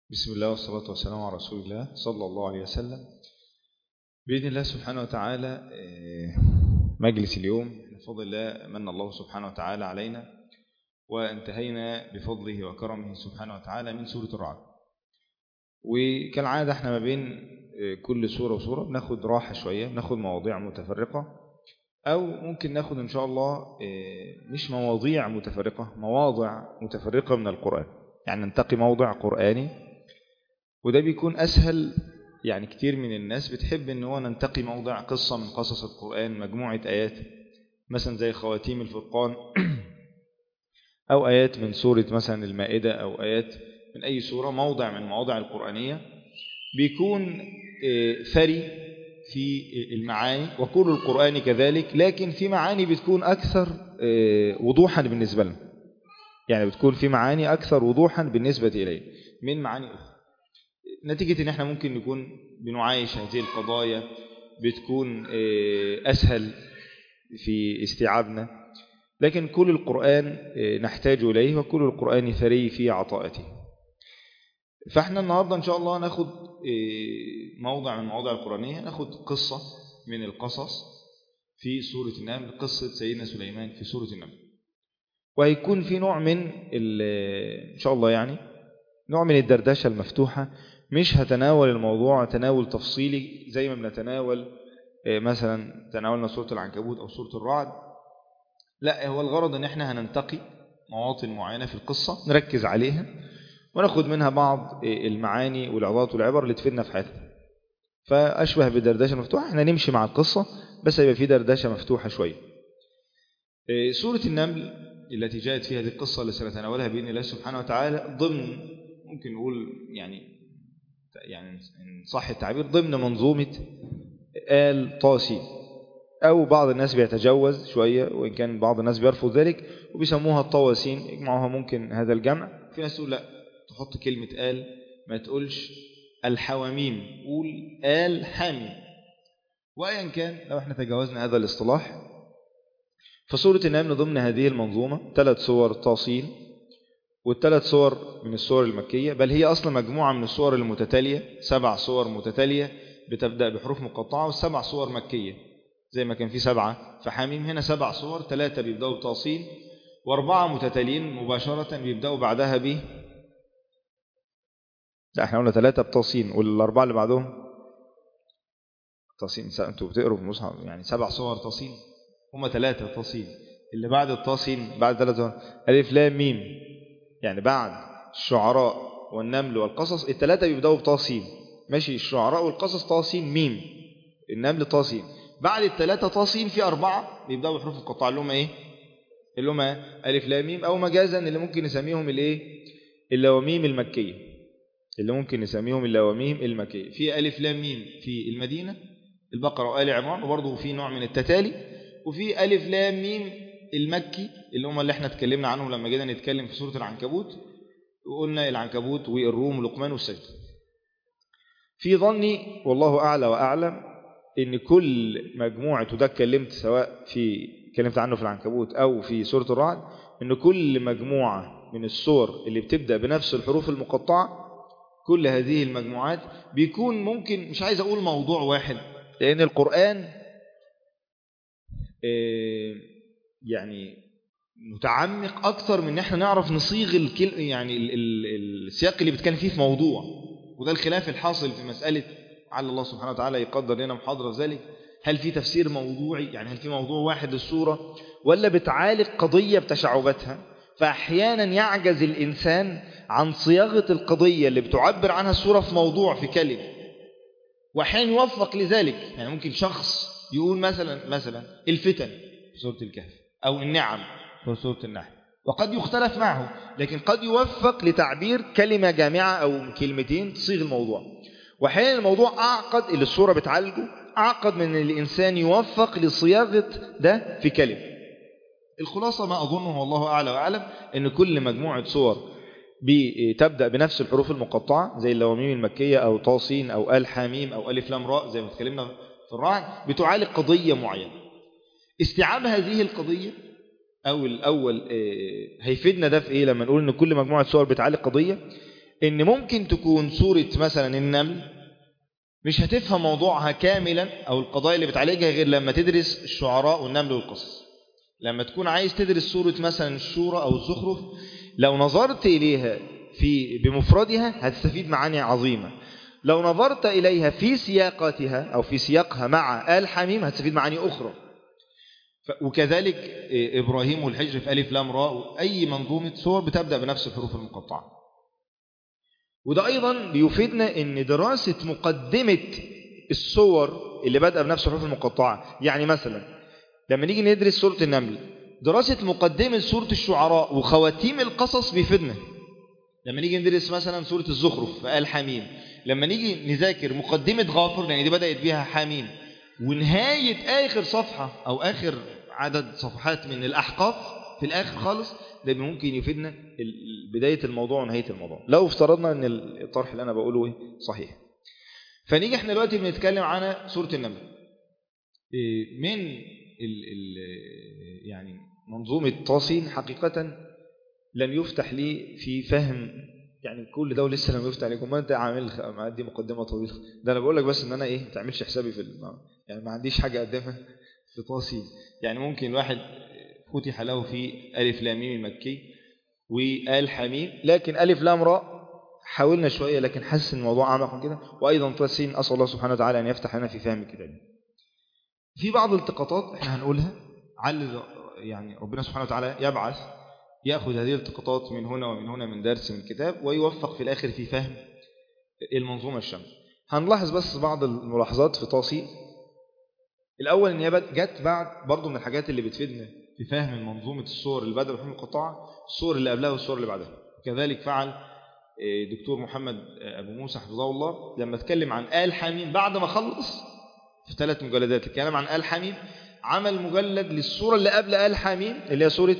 بسم الله والصلاة والسلام على رسول الله صلى الله عليه وسلم بإذن الله سبحانه وتعالى مجلس اليوم بفضل الله من الله سبحانه وتعالى علينا وانتهينا بفضله وكرمه سبحانه وتعالى من سورة الرعد وكالعادة احنا ما بين كل سورة وسورة بناخد راحة شوية بناخد مواضيع متفرقة أو ممكن ناخد إن شاء الله مش مواضيع متفرقة مواضع متفرقة من القرآن يعني ننتقي موضع قرآني وده بيكون أسهل يعني كتير من الناس بتحب ان هو ننتقي موضع قصة من قصص القرآن مجموعة آيات مثلا زي خواتيم الفرقان أو آيات من سورة مثلا المائدة أو آيات من أي سورة موضع من مواضع القرآنية بيكون ثري في المعاني وكل القرآن كذلك لكن في معاني بتكون أكثر وضوحا بالنسبة لنا يعني بتكون في معاني أكثر وضوحا بالنسبة إليه من معاني أخرى نتيجة ان احنا ممكن نكون بنعايش هذه القضايا بتكون أسهل في استيعابنا لكن كل القرآن نحتاج إليه وكل القرآن ثري في عطاءته فاحنا النهاردة إن شاء الله ناخد موضع من مواضع القرآنية ناخد قصة من القصص في سورة النمل قصة سيدنا سليمان في سورة النمل وهيكون في نوع من إن شاء الله يعني نوع من الدردشة المفتوحة مش هتناول الموضوع تناول تفصيلي زي ما بنتناول مثلا تناولنا سورة العنكبوت أو سورة الرعد لا هو الغرض ان احنا هننتقي مواطن معينة في القصة نركز عليها وناخد منها بعض المعاني والعظات والعبر اللي تفيدنا في حياتنا فأشبه بدردشة مفتوحة احنا نمشي مع القصة بس يبقى في دردشة مفتوحة شوية سورة النمل التي جاءت فيها هذه القصة اللي سنتناولها بإذن الله سبحانه وتعالى ضمن ممكن نقول يعني يعني إن صح التعبير ضمن منظومة آل طاسين أو بعض الناس بيتجوز شوية وإن كان بعض الناس بيرفض ذلك وبيسموها الطواسين يجمعوها ممكن هذا الجمع في ناس تقول لا تحط كلمة آل ما تقولش الحواميم قول آل حامي وأيا كان لو احنا تجاوزنا هذا الاصطلاح فسورة النمل ضمن هذه المنظومة ثلاث صور طاسين والثلاث صور من الصور المكية بل هي أصلا مجموعة من الصور المتتالية سبع صور متتالية بتبدأ بحروف مقطعة والسبع صور مكية زي ما كان في سبعة فحاميم هنا سبع صور ثلاثة بيبدأوا بطاسين واربعة متتاليين مباشرة بيبدأوا بعدها ب لا احنا قلنا ثلاثة بطاسين والأربعة اللي بعدهم طاسين انتوا بتقروا في المصحف يعني سبع صور طاسين هما ثلاثة طاسين اللي بعد الطاسين بعد ثلاثة ألف لام ميم يعني بعد الشعراء والنمل والقصص الثلاثة بيبدأوا بطاسين ماشي الشعراء والقصص طاسين ميم النمل طاسين بعد الثلاثة طاسين في أربعة بيبدأوا بحروف القطاع اللي هم إيه اللي هم ألف لام ميم أو مجازا اللي ممكن نسميهم الإيه اللواميم المكية اللي ممكن نسميهم اللواميم المكية في ألف لام ميم في المدينة البقرة وآل عمران وبرضه في نوع من التتالي وفي ألف لام ميم المكي اللي هم اللي احنا اتكلمنا عنهم لما جينا نتكلم في سورة العنكبوت وقلنا العنكبوت والروم ولقمان والسجد في ظني والله أعلى وأعلم ان كل مجموعة وده اتكلمت سواء في اتكلمت عنه في العنكبوت أو في سورة الرعد ان كل مجموعة من السور اللي بتبدأ بنفس الحروف المقطعة كل هذه المجموعات بيكون ممكن مش عايز أقول موضوع واحد لأن القرآن يعني متعمق أكثر من ان احنا نعرف نصيغ الكل يعني ال ال السياق اللي بيتكلم فيه في موضوع وده الخلاف الحاصل في مسألة على الله سبحانه وتعالى يقدر لنا محاضرة في ذلك هل في تفسير موضوعي يعني هل في موضوع واحد للسورة ولا بتعالج قضية بتشعباتها فأحيانا يعجز الإنسان عن صياغة القضية اللي بتعبر عنها السورة في موضوع في كلمة وأحيانا يوفق لذلك يعني ممكن شخص يقول مثلا مثلا الفتن في سورة الكهف أو النعم في سورة النحل وقد يختلف معه لكن قد يوفق لتعبير كلمة جامعة أو كلمتين تصيغ الموضوع وأحيانا الموضوع أعقد اللي الصورة بتعالجه أعقد من الإنسان يوفق لصياغة ده في كلمة الخلاصة ما أظنه والله أعلى وأعلم أن كل مجموعة صور تبدأ بنفس الحروف المقطعة زي اللواميم المكية أو طاسين أو آل حاميم أو ألف لام راء زي ما اتكلمنا في الرعد بتعالج قضية معينة استيعاب هذه القضية أو الأول هيفيدنا ده في إيه لما نقول أن كل مجموعة صور بتعالج قضية ان ممكن تكون سورة مثلا النمل مش هتفهم موضوعها كاملا او القضايا اللي بتعالجها غير لما تدرس الشعراء والنمل والقصص لما تكون عايز تدرس سورة مثلا الشورى او الزخرف لو نظرت اليها في بمفردها هتستفيد معاني عظيمة لو نظرت إليها في سياقاتها أو في سياقها مع آل حميم هتستفيد معاني أخرى وكذلك إبراهيم والحجر في ألف لام راء أي منظومة سور بتبدأ بنفس الحروف المقطعة وده أيضا بيفيدنا أن دراسة مقدمة الصور اللي بدأ بنفس الحروف المقطعة يعني مثلا لما نيجي ندرس سورة النمل دراسة مقدمة سورة الشعراء وخواتيم القصص بيفيدنا لما نيجي ندرس مثلا سورة الزخرف في آل حميم لما نيجي نذاكر مقدمة غافر لأن دي بدأت بيها حميم ونهاية آخر صفحة أو آخر عدد صفحات من الأحقاف في الآخر خالص ده ممكن يفيدنا بداية الموضوع ونهاية الموضوع لو افترضنا أن الطرح اللي أنا بقوله صحيح فنيجي احنا دلوقتي بنتكلم عن سورة النمل من ال ال يعني منظومة طاسين حقيقة لم يفتح لي في فهم يعني كل ده لسه لم يفتح لكم ما انت عامل معدي مقدمه طويله ده انا بقول لك بس ان انا ايه ما تعملش حسابي في الم... يعني ما عنديش حاجه اقدمها في طاسي يعني ممكن الواحد فتح له في الف لام ميم المكي وال حميم لكن الف لام راء حاولنا شويه لكن حاسس ان الموضوع اعمق من كده وايضا طاسين اسال الله سبحانه وتعالى ان يفتح لنا في فهم الكتاب في بعض الالتقاطات احنا هنقولها عل يعني ربنا سبحانه وتعالى يبعث يأخذ هذه الالتقاطات من هنا ومن هنا من درس من كتاب ويوفق في الآخر في فهم المنظومة الشمس هنلاحظ بس بعض الملاحظات في طاسي الأول إن هي جت بعد برضو من الحاجات اللي بتفيدنا في فهم منظومة الصور اللي بدأ بحكم القطاعة الصور اللي قبلها والصور اللي بعدها كذلك فعل دكتور محمد أبو موسى حفظه الله لما اتكلم عن آل حميم بعد ما خلص في ثلاث مجلدات الكلام عن آل حميم عمل مجلد للصورة اللي قبل آل حميم اللي هي سورة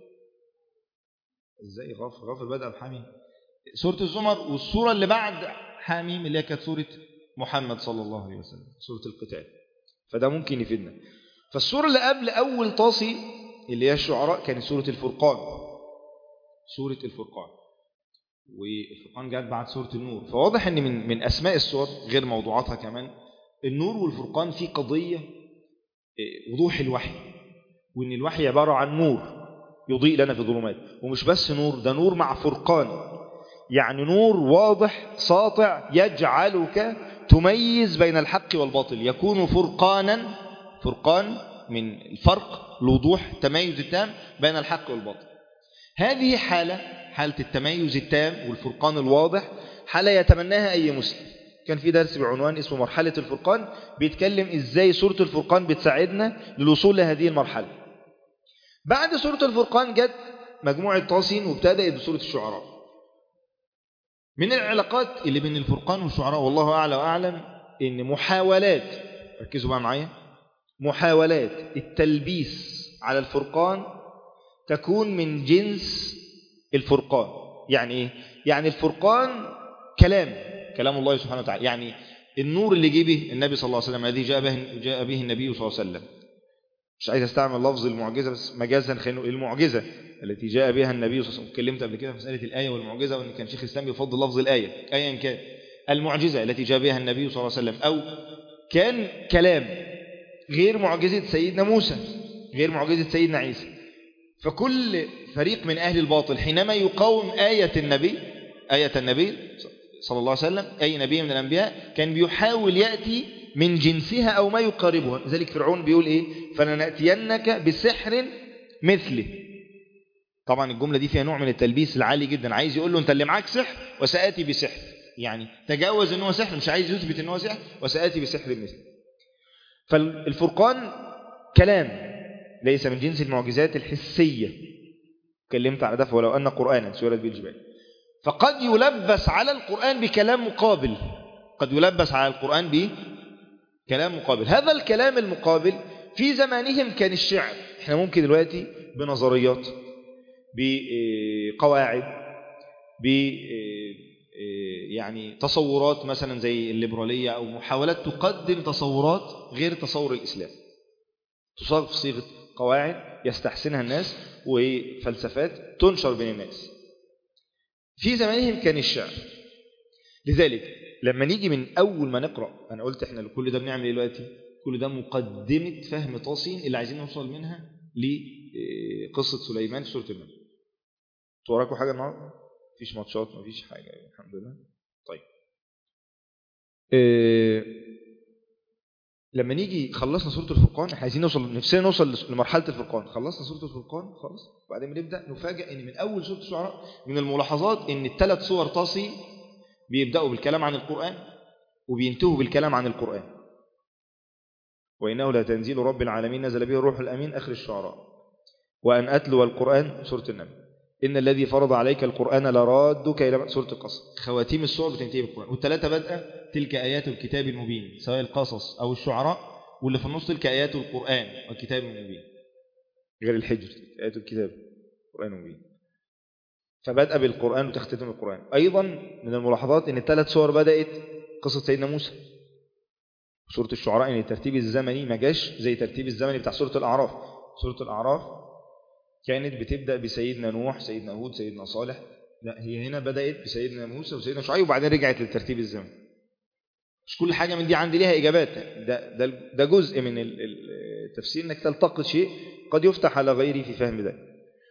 ازاي غافر غافر بدأ بحميم سورة الزمر والسورة اللي بعد حميم اللي هي كانت سورة محمد صلى الله عليه وسلم سورة القتال فده ممكن يفيدنا فالسورة اللي قبل أول طاسي اللي هي الشعراء كانت سورة الفرقان سورة الفرقان والفرقان جاءت بعد سورة النور فواضح ان من من أسماء السور غير موضوعاتها كمان النور والفرقان في قضية وضوح الوحي وان الوحي عبارة عن نور يضيء لنا في الظلمات ومش بس نور ده نور مع فرقان يعني نور واضح ساطع يجعلك تميز بين الحق والباطل يكون فرقانا فرقان من الفرق الوضوح التميز التام بين الحق والباطل هذه حالة حالة التميز التام والفرقان الواضح حالة يتمناها أي مسلم كان في درس بعنوان اسمه مرحلة الفرقان بيتكلم إزاي سورة الفرقان بتساعدنا للوصول لهذه المرحلة بعد سورة الفرقان جت مجموعة طاسين وابتدأت بسورة الشعراء من العلاقات اللي بين الفرقان والشعراء والله أعلى وأعلم إن محاولات ركزوا بقى معايا محاولات التلبيس على الفرقان تكون من جنس الفرقان يعني إيه؟ يعني الفرقان كلام كلام الله سبحانه وتعالى يعني النور اللي جه به النبي صلى الله عليه وسلم الذي جاء به, جاء به النبي صلى الله عليه وسلم مش عايز استعمل لفظ المعجزة بس مجازا خلينا المعجزة التي جاء بها النبي صلى الله عليه وسلم اتكلمت قبل كده في مسألة الآية والمعجزة وان كان شيخ الإسلام يفضل لفظ الآية أيا كان المعجزة التي جاء بها النبي صلى الله عليه وسلم أو كان كلام غير معجزة سيدنا موسى غير معجزة سيدنا عيسى فكل فريق من أهل الباطل حينما يقاوم آية النبي آية النبي صلى الله عليه وسلم أي نبي من الأنبياء كان بيحاول يأتي من جنسها أو ما يقاربها ذلك فرعون بيقول إيه فلنأتينك بسحر مثله طبعا الجملة دي فيها نوع من التلبيس العالي جدا عايز يقول له أنت اللي معاك سحر وسآتي بسحر يعني تجاوز أنه سحر مش عايز يثبت أنه سحر وسآتي بسحر مثله فالفرقان كلام ليس من جنس المعجزات الحسية كلمت على ده ولو أن قرآنا سورة بالجبال فقد يلبس على القرآن بكلام مقابل قد يلبس على القرآن بكلام مقابل هذا الكلام المقابل في زمانهم كان الشعر احنا ممكن دلوقتي بنظريات بقواعد ب يعني تصورات مثلا زي الليبرالية أو محاولات تقدم تصورات غير تصور الإسلام تصاغ في صيغة قواعد يستحسنها الناس وفلسفات تنشر بين الناس في زمانهم كان الشعر لذلك لما نيجي من أول ما نقرأ أنا قلت إحنا كل ده بنعمل إيه دلوقتي كل ده مقدمة فهم طاسين اللي عايزين نوصل منها لقصة سليمان في سورة النمل وراكم حاجة النهارده مفيش ماتشات مفيش حاجة الحمد لله طيب إيه لما نيجي خلصنا سورة الفرقان احنا عايزين نوصل نفسنا نوصل لمرحلة الفرقان خلصنا سورة الفرقان خلاص وبعدين بنبدأ نفاجئ ان من اول سورة الشعراء من الملاحظات ان الثلاث صور طاسي بيبدأوا بالكلام عن القرآن وبينتهوا بالكلام عن القرآن وإنه لا تنزيل رب العالمين نزل به الروح الأمين آخر الشعراء وأن أتلو القرآن سورة النمل إن الذي فرض عليك القرآن لرادك إلى سورة القصص خواتيم السور بتنتهي بالقرآن والثلاثة بدأ تلك آيات الكتاب المبين سواء القصص أو الشعراء واللي في النص تلك آيات القرآن والكتاب المبين غير الحجر آيات الكتاب القرآن المبين فبدأ بالقرآن وتختتم القرآن أيضا من الملاحظات أن الثلاث سور بدأت قصة سيدنا موسى سورة الشعراء أن الترتيب الزمني ما جاش زي الترتيب الزمني بتاع سورة الأعراف سورة الأعراف كانت بتبدأ بسيدنا نوح سيدنا هود سيدنا صالح لا هي هنا بدأت بسيدنا موسى وسيدنا شعيب وبعدين رجعت للترتيب الزمني مش كل حاجة من دي عندي ليها إجابات ده, ده, ده جزء من التفسير أنك تلتقط شيء قد يفتح على غيري في فهم ذلك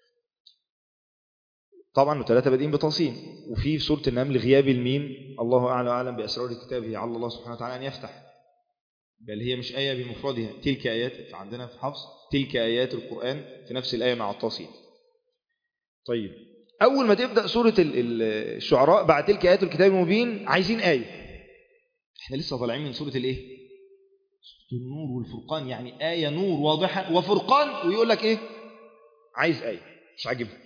طبعا الثلاثة بادئين بتصين وفي سورة النمل غياب الميم الله أعلى وأعلم بأسرار كتابه على الله سبحانه وتعالى أن يفتح بل هي مش آية بمفردها تلك آيات عندنا في حفص تلك آيات القرآن في نفس الآية مع التصين طيب أول ما تبدأ سورة الشعراء بعد تلك آيات الكتاب المبين عايزين آية احنا لسه طالعين من سورة الايه سورة النور والفرقان يعني آية نور واضحة وفرقان ويقول لك ايه عايز آية مش عاجبها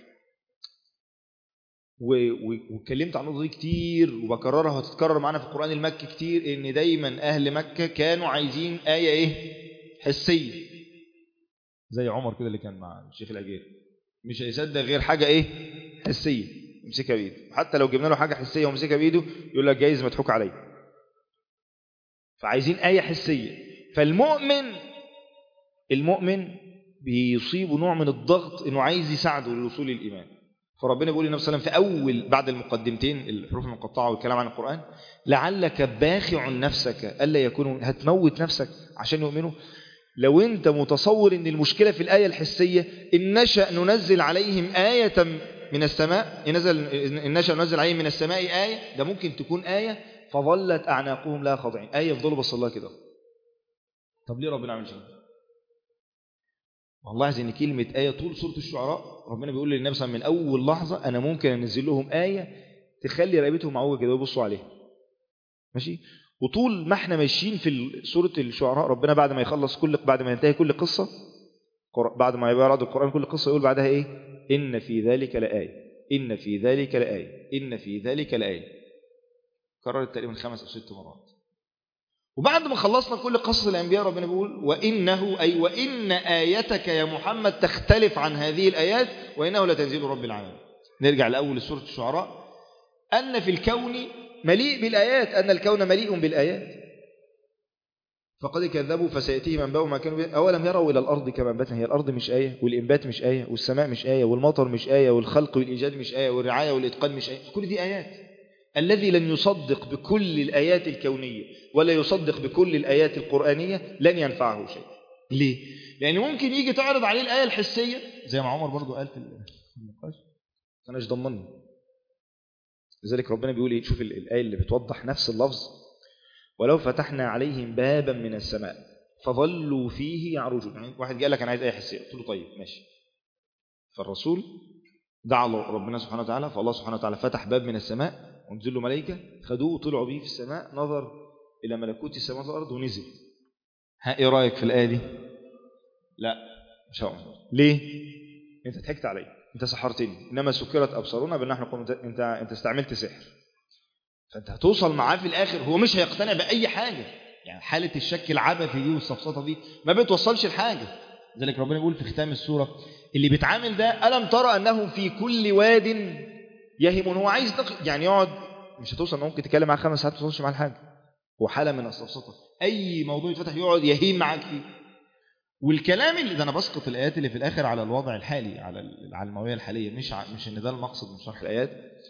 واتكلمت عن النقطه دي كتير وبكررها وهتتكرر معانا في القرآن المكي كتير ان دايما اهل مكة كانوا عايزين آية ايه حسية زي عمر كده اللي كان مع الشيخ العجير مش هيصدق غير حاجة ايه حسية يمسكها بايده حتى لو جبنا له حاجة حسية ومسكها بايده يقول لك جايز مضحوك عليه فعايزين آية حسية فالمؤمن المؤمن بيصيبه نوع من الضغط انه عايز يساعده للوصول للإيمان فربنا بيقول للنبي صلى الله عليه وسلم في أول بعد المقدمتين الحروف المقطعة والكلام عن القرآن لعلك باخع نفسك ألا يكونوا هتموت نفسك عشان يؤمنوا لو أنت متصور أن المشكلة في الآية الحسية إن نشأ ننزل عليهم آية من السماء ينزل إن نشأ ننزل عليهم من السماء آية ده ممكن تكون آية فظلت أعناقهم لا خاضعين آية يفضلوا بص الله كده طب ليه ربنا عمل شيء والله عايز ان كلمة آية طول سورة الشعراء ربنا بيقول للنبي صلى الله عليه وسلم من أول لحظة أنا ممكن أنزل لهم آية تخلي رقبتهم معوجة كده ويبصوا عليها ماشي وطول ما احنا ماشيين في سورة الشعراء ربنا بعد ما يخلص كل بعد ما ينتهي كل قصة بعد ما يبرد القرآن كل قصة يقول بعدها ايه إن في ذلك لآية إن في ذلك لآية إن في ذلك لآية كررت تقريبا خمس أو ست مرات وبعد ما خلصنا كل قصص الأنبياء ربنا بيقول وإنه أي وإن آيتك يا محمد تختلف عن هذه الآيات وإنه لتنزيل رب العالمين نرجع لأول سورة الشعراء أن في الكون مليء بالآيات أن الكون مليء بالآيات فقد كذبوا فسيأتيهم أنباء ما كانوا أولم يروا إلى الأرض كما أنبتنا هي الأرض مش آية والإنبات مش آية والسماء مش آية والمطر مش آية والخلق والإيجاد مش آية والرعاية والإتقان مش آية كل دي آيات الذي لن يصدق بكل الآيات الكونية ولا يصدق بكل الآيات القرآنية لن ينفعه شيء ليه؟ لأن ممكن يجي تعرض عليه الآية الحسية زي ما عمر برضو قال في النقاش أنا مش ضمني لذلك ربنا بيقول إيه شوف الآية اللي بتوضح نفس اللفظ ولو فتحنا عليهم بابا من السماء فظلوا فيه يعرجون يعني واحد قال لك أنا عايز آية حسية قلت له طيب ماشي فالرسول دعا ربنا سبحانه وتعالى فالله سبحانه وتعالى فتح باب من السماء ونزل له ملائكة خدوه وطلعوا بيه في السماء نظر إلى ملكوت السماء والأرض ونزل ها إيه رأيك في الآية دي لا مش هقوم ليه انت ضحكت علي انت سحرتني انما سكرت ابصارنا بان احنا قمت انت انت استعملت سحر فانت هتوصل معاه في الاخر هو مش هيقتنع باي حاجه يعني حاله الشك العبثي دي والسفسطه دي ما بتوصلش لحاجه ذلك ربنا يقول في ختام السوره اللي بيتعامل ده الم ترى انه في كل واد يهم هو عايز دق... يعني يقعد مش هتوصل ممكن تتكلم معاه خمس ساعات ما توصلش معاه حاجه هو حاله من السفسطه اي موضوع يتفتح يقعد يهيم معاك فيه والكلام اللي ده انا بسقط الايات اللي في الاخر على الوضع الحالي على العلمويه الحاليه مش ع... مش ان ده المقصد من شرح الايات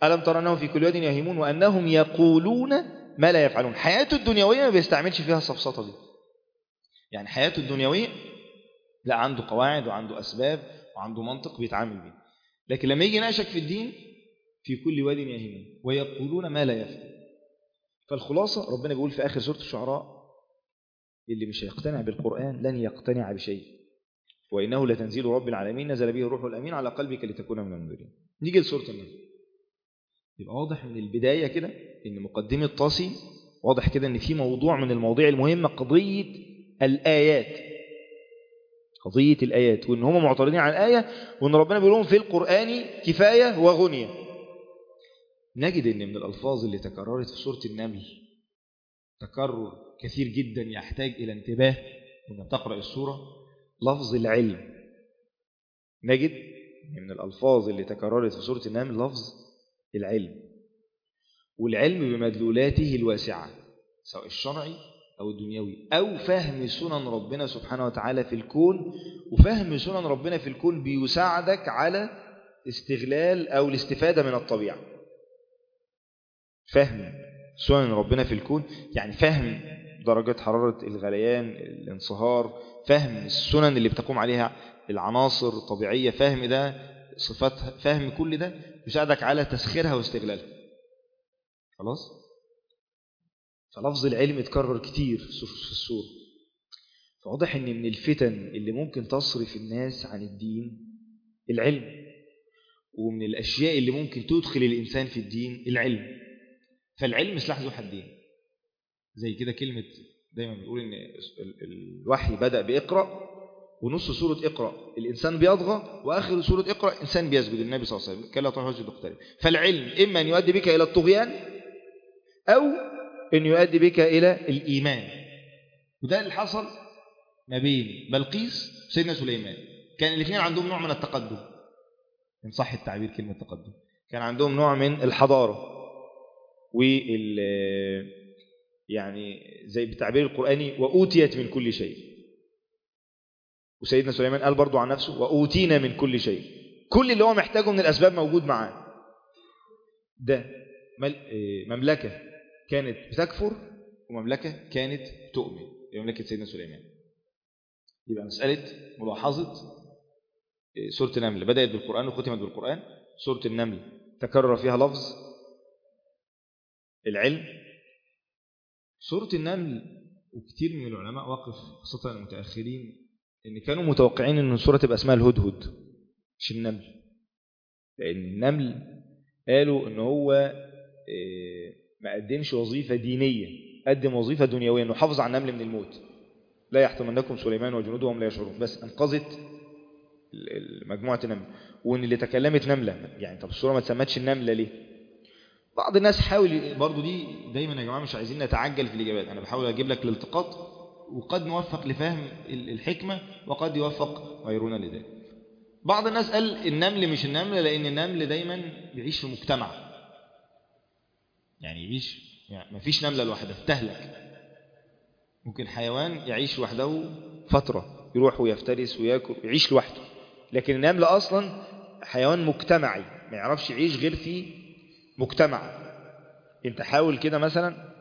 ألم ترى أنهم في كل واد يهيمون وأنهم يقولون ما لا يفعلون حياته الدنيوية ما بيستعملش فيها السفسطة دي يعني حياته الدنيوية لا عنده قواعد وعنده أسباب وعنده منطق بيتعامل بيه لكن لما يجي ناشك في الدين في كل واد يهيمون ويقولون ما لا يفعل فالخلاصة ربنا بيقول في آخر سورة الشعراء اللي مش هيقتنع بالقرآن لن يقتنع بشيء وإنه لتنزيل رب العالمين نزل به الروح الأمين على قلبك لتكون من المنذرين نيجي لسورة النمل يبقى واضح من البداية كده إن مقدمة طاسي واضح كده إن في موضوع من المواضيع المهمة قضية الآيات قضية الآيات وإن هم معترضين عن الآية وإن ربنا بيقول لهم في القرآن كفاية وغنية نجد إن من الألفاظ اللي تكررت في سورة النمل تكرر كثير جدا يحتاج إلى انتباه وإنك تقرأ السورة لفظ العلم نجد إن من الألفاظ اللي تكررت في سورة النمل لفظ العلم والعلم بمدلولاته الواسعة سواء الشرعي أو الدنيوي أو فهم سنن ربنا سبحانه وتعالى في الكون وفهم سنن ربنا في الكون بيساعدك على استغلال أو الاستفادة من الطبيعة فهم سنن ربنا في الكون يعني فهم درجة حرارة الغليان الانصهار فهم السنن اللي بتقوم عليها العناصر الطبيعية فهم ده صفاتها فهم كل ده يساعدك على تسخيرها واستغلالها خلاص فلفظ العلم اتكرر كتير في السورة فواضح ان من الفتن اللي ممكن تصرف الناس عن الدين العلم ومن الأشياء اللي ممكن تدخل الإنسان في الدين العلم فالعلم سلاح ذو حدين زي كده كلمة دايما بنقول ان الوحي بدأ بإقرأ ونص سورة اقرأ الإنسان بيضغى وآخر سورة اقرأ إنسان بيسجد النبي صلى الله عليه وسلم كلا طرح وجه دكتور فالعلم إما أن يؤدي بك إلى الطغيان أو أن يؤدي بك إلى الإيمان وده اللي حصل ما بين بلقيس وسيدنا سليمان كان الاثنين عندهم نوع من التقدم إن صح التعبير كلمة تقدم كان عندهم نوع من الحضارة وال يعني زي بالتعبير القرآني وأوتيت من كل شيء وسيدنا سليمان قال برضو عن نفسه وأوتينا من كل شيء كل اللي هو محتاجه من الأسباب موجود معاه ده مملكة كانت بتكفر ومملكة كانت تؤمن مملكة سيدنا سليمان يبقى مسألة ملاحظة سورة النمل بدأت بالقرآن وختمت بالقرآن سورة النمل تكرر فيها لفظ العلم سورة النمل وكتير من العلماء وقف خاصة المتأخرين ان كانوا متوقعين ان السورة تبقى اسمها الهدهد مش النمل لان النمل قالوا ان هو ما قدمش وظيفة دينية قدم وظيفة دنيوية انه حافظ على النمل من الموت لا يحتمنكم سليمان وجنوده وهم لا يشعرون بس انقذت مجموعة النمل وان اللي تكلمت نملة يعني طب السورة ما تسمتش النملة ليه بعض الناس حاول برضو دي دايما يا جماعة مش عايزين نتعجل في الإجابات أنا بحاول أجيب لك الالتقاط وقد نوفق لفهم الحكمة وقد يوفق غيرنا لذلك بعض الناس قال النمل مش النمل لأن النمل دايما يعيش في مجتمع يعني يعيش يعني ما فيش نملة لوحدها تهلك ممكن حيوان يعيش وحده فترة يروح ويفترس ويأكل يعيش لوحده لكن النمل أصلا حيوان مجتمعي ما يعرفش يعيش غير في مجتمع انت حاول كده مثلا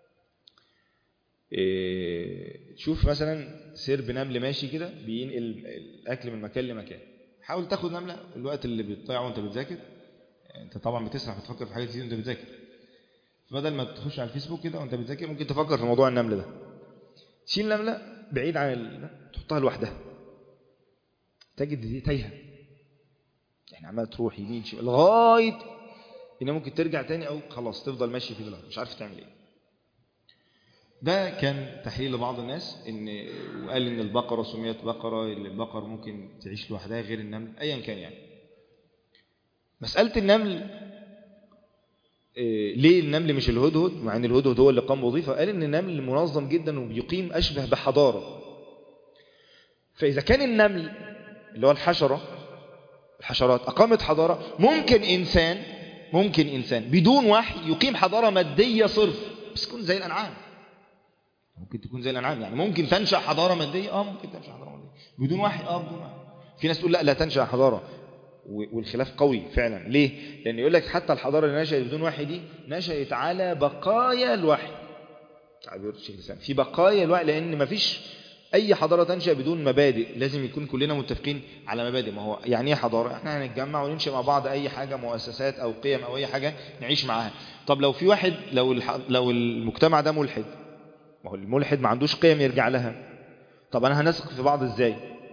إيه شوف مثلا سرب نمل ماشي كده بينقل الاكل من مكان لمكان حاول تاخد نمله الوقت اللي بتضيعه وانت بتذاكر انت طبعا بتسرح بتفكر في حاجات كتير وانت بتذاكر فبدل ما تخش على الفيسبوك كده وانت بتذاكر ممكن تفكر في موضوع النمل ده شيل نمله بعيد عن ال... تحطها لوحدها تجد دي تايهه يعني عماله تروح يمين شمال لغايه ان ممكن ترجع تاني او خلاص تفضل ماشي في دماغك مش عارف تعمل ايه ده كان تحليل لبعض الناس ان وقال ان البقره سميت بقره البقر ممكن تعيش لوحدها غير النمل ايا كان يعني مساله النمل إيه ليه النمل مش الهدهد مع ان الهدهد هو اللي قام بوظيفه قال ان النمل منظم جدا وبيقيم اشبه بحضاره فاذا كان النمل اللي هو الحشره الحشرات اقامت حضاره ممكن انسان ممكن إنسان بدون وحي يقيم حضارة مادية صرف بس تكون زي الأنعام ممكن تكون زي الأنعام يعني ممكن تنشأ حضارة مادية آه ممكن تنشأ حضارة مادية بدون وحي آه بدون وحي في ناس تقول لا لا تنشأ حضارة والخلاف قوي فعلا ليه؟ لأن يقول لك حتى الحضارة اللي نشأت بدون وحي دي نشأت على بقايا الوحي تعبير الشيخ الإسلام في بقايا الوحي لأن ما فيش أي حضارة تنشأ بدون مبادئ لازم يكون كلنا متفقين على مبادئ ما هو يعني ايه حضارة احنا هنتجمع وننشئ مع بعض أي حاجة مؤسسات أو قيم أو أي حاجة نعيش معاها طب لو في واحد لو لو المجتمع ده ملحد ما هو الملحد ما عندوش قيم يرجع لها طب أنا هنثق في بعض إزاي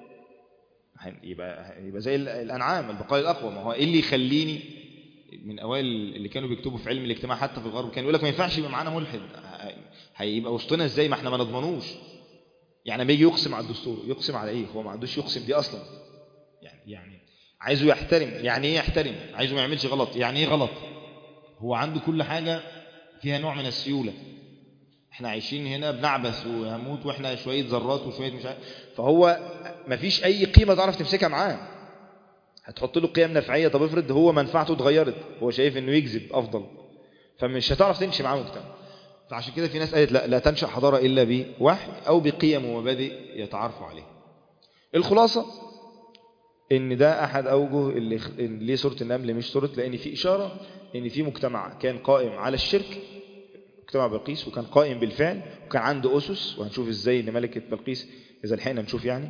يبقى يبقى زي الأنعام البقاء الأقوى ما هو إيه اللي يخليني من أوائل اللي كانوا بيكتبوا في علم الاجتماع حتى في الغرب كان يقول لك ما ينفعش يبقى معانا ملحد هيبقى وسطنا إزاي ما احنا ما نضمنوش يعني لما يجي يقسم على الدستور يقسم على ايه هو ما عندوش يقسم دي اصلا يعني يعني عايزه يحترم يعني ايه يحترم عايزه ما يعملش غلط يعني ايه غلط هو عنده كل حاجة فيها نوع من السيولة احنا عايشين هنا بنعبث وهموت واحنا شوية ذرات وشوية مش عارف فهو ما فيش اي قيمة تعرف تمسكها معاه هتحط له قيم نفعية طب افرض هو منفعته اتغيرت هو شايف انه يكذب افضل فمش هتعرف تمشي معاه مجتمع فعشان كده في ناس قالت لا, لا تنشأ حضارة إلا بوحي أو بقيم ومبادئ يتعارفوا عليها الخلاصة إن ده أحد أوجه اللي ليه سورة النمل مش سورة لأن في إشارة إن في مجتمع كان قائم على الشرك مجتمع بلقيس وكان قائم بالفعل وكان عنده أسس وهنشوف إزاي إن ملكة بلقيس إذا لحقنا نشوف يعني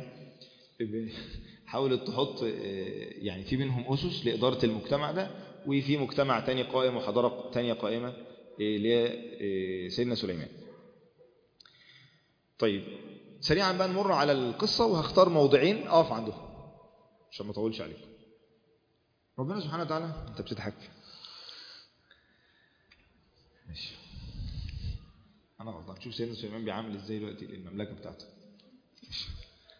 حاولت تحط يعني في منهم أسس لإدارة المجتمع ده وفي مجتمع تاني قائم وحضارة تانية قائمة لسيدنا سليمان طيب سريعا بقى نمر على القصة وهختار موضعين أقف عندهم عشان ما اطولش عليكم ربنا سبحانه وتعالى انت بتضحك ماشي انا غلطان شوف سيدنا سليمان بيعامل ازاي دلوقتي المملكه بتاعته ماشي.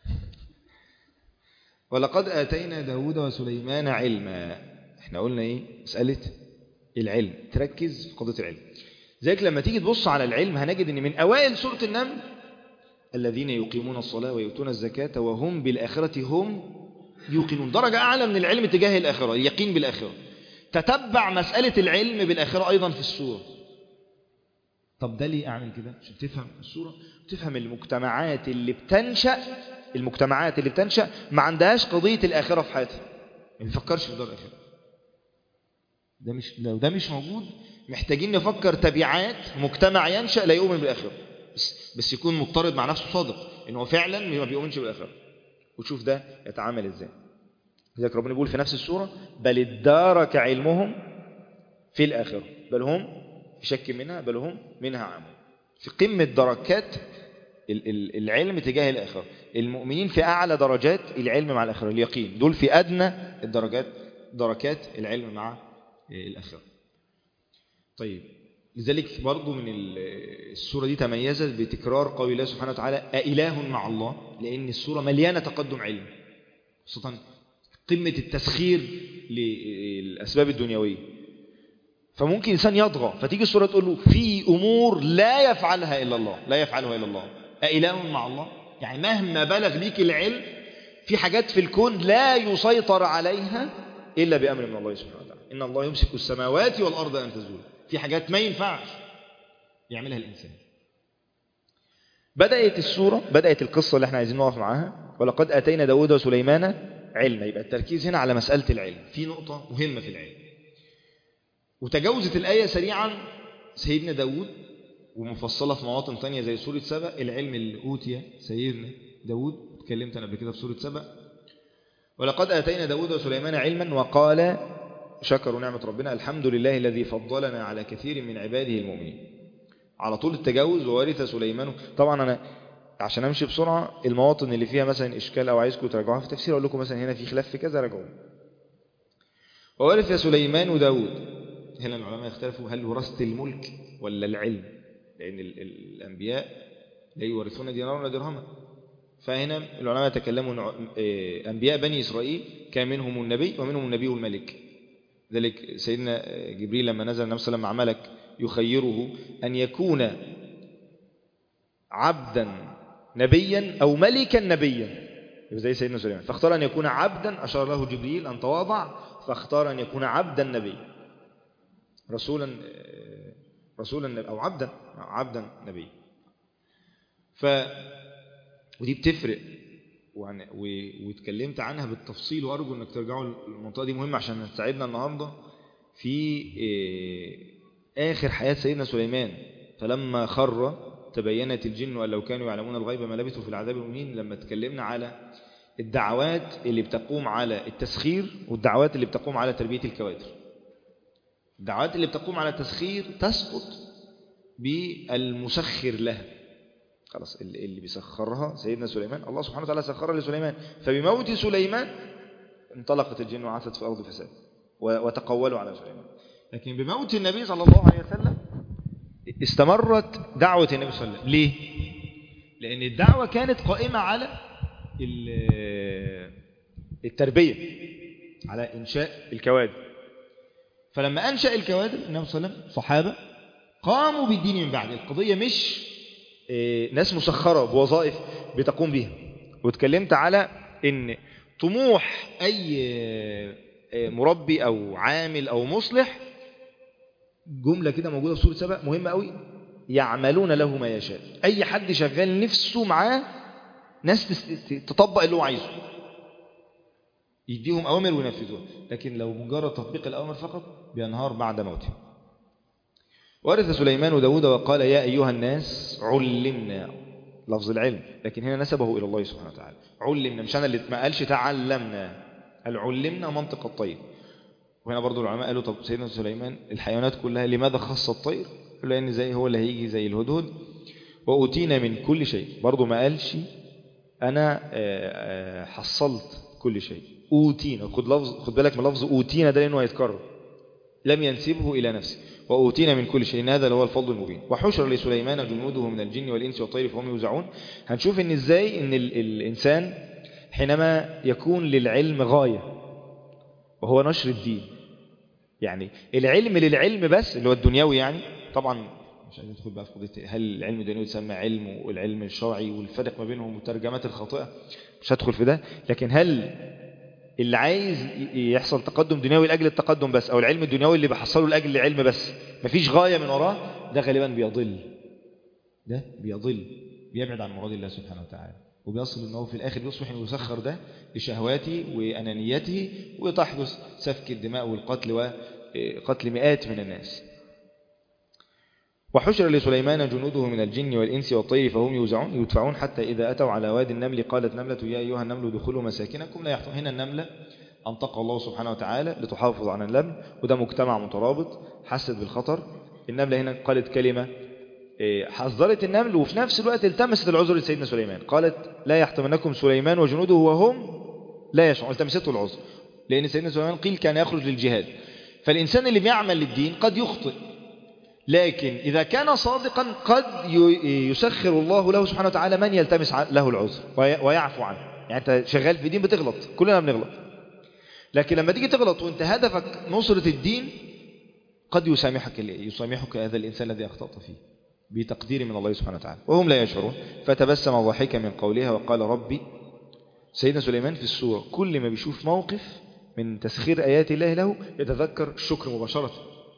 ولقد اتينا داود وسليمان علما احنا قلنا ايه مساله العلم تركز في قضيه العلم ذلك لما تيجي تبص على العلم هنجد ان من اوائل سوره النمل الذين يقيمون الصلاه ويؤتون الزكاه وهم بالاخره هم يوقنون درجة أعلى من العلم تجاه الآخرة اليقين بالآخرة تتبع مسألة العلم بالآخرة أيضا في السورة طب ده ليه أعمل كده عشان تفهم السورة تفهم المجتمعات اللي بتنشأ المجتمعات اللي بتنشأ ما عندهاش قضية الآخرة في حياتها ما بيفكرش في دار الآخرة ده مش لو ده مش موجود محتاجين نفكر تبعات مجتمع ينشأ لا يؤمن بالآخرة بس, بس يكون مضطرد مع نفسه صادق إنه فعلا ما بيؤمنش بالآخرة وتشوف ده يتعامل ازاي لذلك ربنا بيقول في نفس السورة بل ادارك علمهم في الآخرة بل هم في شك منها بل هم منها عامون في قمة دركات العلم تجاه الآخرة المؤمنين في أعلى درجات العلم مع الآخرة اليقين دول في أدنى الدرجات دركات العلم مع الآخرة طيب لذلك برضو من السورة دي تميزت بتكرار قول الله سبحانه وتعالى أإله مع الله لأن السورة مليانة تقدم علم خاصة قمة التسخير للأسباب الدنيوية فممكن إنسان يطغى فتيجي السورة تقول له في أمور لا يفعلها إلا الله لا يفعلها إلا الله أإله مع الله يعني مهما بلغ بيك العلم في حاجات في الكون لا يسيطر عليها إلا بأمر من الله سبحانه وتعالى إن الله يمسك السماوات والأرض أن تزول في حاجات ما ينفعش يعملها الإنسان بدأت السورة بدأت القصة اللي احنا عايزين نقف معاها ولقد أتينا داود وسليمان علما يبقى التركيز هنا على مسألة العلم في نقطة مهمة في العلم وتجاوزت الآية سريعا سيدنا داود ومفصلة في مواطن تانية زي سورة سبأ العلم اللي أوتي سيدنا داود اتكلمت أنا قبل كده في سورة سبأ ولقد أتينا داود وسليمان علما وقال شكروا نعمة ربنا الحمد لله الذي فضلنا على كثير من عباده المؤمنين على طول التجاوز وورث سليمان طبعا أنا عشان أمشي بسرعة المواطن اللي فيها مثلا إشكال أو عايزكم تراجعوها في تفسير أقول لكم مثلا هنا في خلاف في كذا راجعوا وورث سليمان داود هنا العلماء يختلفوا هل ورثة الملك ولا العلم لأن الأنبياء لا يورثون دينارا ولا درهما فهنا العلماء يتكلموا أنبياء بني إسرائيل كان منهم النبي ومنهم النبي والملك ذلك سيدنا جبريل لما نزل النبي صلى الله عليه وسلم مع ملك يخيره أن يكون عبدا نبيا أو ملكا نبيا زي سيدنا سليمان فاختار أن يكون عبدا أشار له جبريل أن تواضع فاختار أن يكون عبدا نبيا رسولا رسولا أو عبدا عبدا نبيا ف ودي بتفرق وعن- و- واتكلمت عنها بالتفصيل وأرجو أنك ترجعوا المنطقة دي مهمة عشان تساعدنا النهاردة في آه، آخر حياة سيدنا سليمان فلما خر تبينت الجن أن لو كانوا يعلمون الغيب ما لبثوا في العذاب المهين لما اتكلمنا على الدعوات اللي بتقوم على التسخير والدعوات اللي بتقوم على تربية الكوادر الدعوات اللي بتقوم على التسخير تسقط بالمسخر لها خلاص اللي اللي بيسخرها سيدنا سليمان الله سبحانه وتعالى سخرها لسليمان فبموت سليمان انطلقت الجن وعثت في الأرض فساد و- وتقولوا على سليمان لكن بموت النبي صلى الله عليه وسلم استمرت دعوة النبي صلى الله عليه وسلم ليه؟ لأن الدعوة كانت قائمة على ال- التربية على إنشاء الكوادر فلما أنشأ الكوادر النبي صلى الله عليه وسلم صحابة قاموا بالدين من بعد القضية مش آه، ناس مسخرة بوظائف بتقوم بها واتكلمت على ان طموح اي آه، آه، مربي او عامل او مصلح جملة كده موجودة في سورة سبأ مهمة قوي يعملون له ما يشاء اي حد شغال نفسه معاه ناس تس- تطبق اللي هو عايزه يديهم اوامر وينفذوها لكن لو مجرد تطبيق الاوامر فقط بينهار بعد موته ورث سليمان داود وقال يا أيها الناس علمنا لفظ العلم لكن هنا نسبه إلى الله سبحانه وتعالى علمنا مش أنا اللي ما قالش تعلمنا قال علمنا منطق الطير وهنا برضو العلماء قالوا طب سيدنا سليمان الحيوانات كلها لماذا خص الطير قالوا لأن زي هو اللي هيجي زي الهدهد وأوتينا من كل شيء برضو ما قالش أنا آه، آه، حصلت كل شيء أوتينا خد, لفظ خد بالك من لفظ أوتينا ده لأنه هيتكرر لم ينسبه إلى نفسه وأوتينا من كل شيء هذا هو الفضل المبين وحشر لسليمان جنوده من الجن والإنس والطير فهم يوزعون هنشوف إن إزاي إن ال الإنسان حينما يكون للعلم غاية وهو نشر الدين يعني العلم للعلم بس اللي هو الدنيوي يعني طبعا مش عايز ندخل بقى في قضيه هل العلم الدنيوي يسمى علم والعلم الشرعي والفرق ما بينهم والترجمات الخاطئه مش هدخل في ده لكن هل اللي عايز ي- يحصل تقدم دنيوي لاجل التقدم بس او العلم الدنيوي اللي بحصله لاجل العلم بس مفيش غايه من وراه ده غالبا بيضل ده بيضل بيبعد عن مراد الله سبحانه وتعالى وبيصل انه في الاخر يصبح انه يسخر ده لشهواته وانانيته وتحدث سفك الدماء والقتل وقتل مئات من الناس وحشر لسليمان جنوده من الجن والإنس والطير فهم يوزعون يدفعون حتى إذا أتوا على وادي النمل قالت نملة يا أيها النمل ادخلوا مساكنكم لا يحطون هنا النملة أنطق الله سبحانه وتعالى لتحافظ على النمل وده مجتمع مترابط حست بالخطر النملة هنا قالت كلمة إيه، حذرت النمل وفي نفس الوقت التمست العذر لسيدنا سليمان قالت لا يحتمنكم سليمان وجنوده وهم لا يشعرون التمسته العذر لأن سيدنا سليمان قيل كان يخرج للجهاد فالإنسان اللي بيعمل للدين قد يخطئ لكن إذا كان صادقا قد ي- يسخر الله له سبحانه وتعالى من يلتمس ع- له العذر وي- ويعفو عنه يعني أنت شغال في دين بتغلط كلنا بنغلط لكن لما تيجي تغلط وانت هدفك نصرة الدين قد يسامحك ال- يسامحك هذا الإنسان الذي أخطأت فيه بتقدير من الله سبحانه وتعالى وهم لا يشعرون فتبسم ضاحكا من قولها وقال ربي سيدنا سليمان في السورة كل ما بيشوف موقف من تسخير آيات الله له يتذكر الشكر مباشرة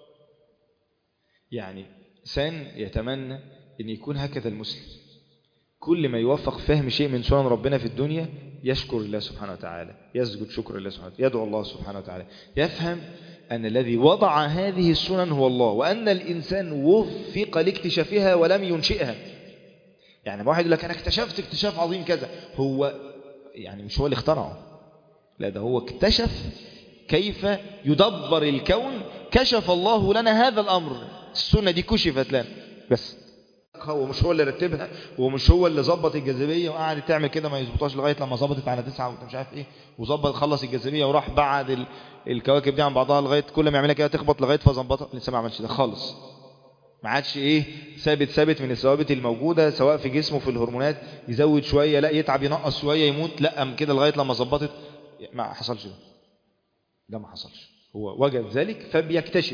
يعني إنسان يتمنى أن يكون هكذا المسلم كل ما يوفق فهم شيء من سنن ربنا في الدنيا يشكر الله سبحانه وتعالى يسجد شكر الله سبحانه وتعالى يدعو الله سبحانه وتعالى يفهم أن الذي وضع هذه السنن هو الله وأن الإنسان وفق لاكتشافها ولم ينشئها يعني واحد يقول لك أنا اكتشفت اكتشاف عظيم كذا هو يعني مش هو اللي اخترعه لا ده هو اكتشف كيف يدبر الكون كشف الله لنا هذا الأمر السنة دي كشفت لنا بس هو مش هو اللي رتبها ومش هو اللي ظبط الجاذبية وقعد تعمل كده ما يظبطهاش لغاية لما ظبطت على تسعة وانت مش عارف ايه وظبط خلص الجاذبية وراح بعد ال... الكواكب دي عن بعضها لغاية كل ما يعملها كده تخبط لغاية فظبطها لسه ما عملش ده خالص ما عادش ايه ثابت ثابت من الثوابت الموجودة سواء في جسمه في الهرمونات يزود شوية لا يتعب ينقص شوية يموت لا أم كده لغاية لما ظبطت ما حصلش ده ده ما حصلش هو وجد ذلك فبيكتشف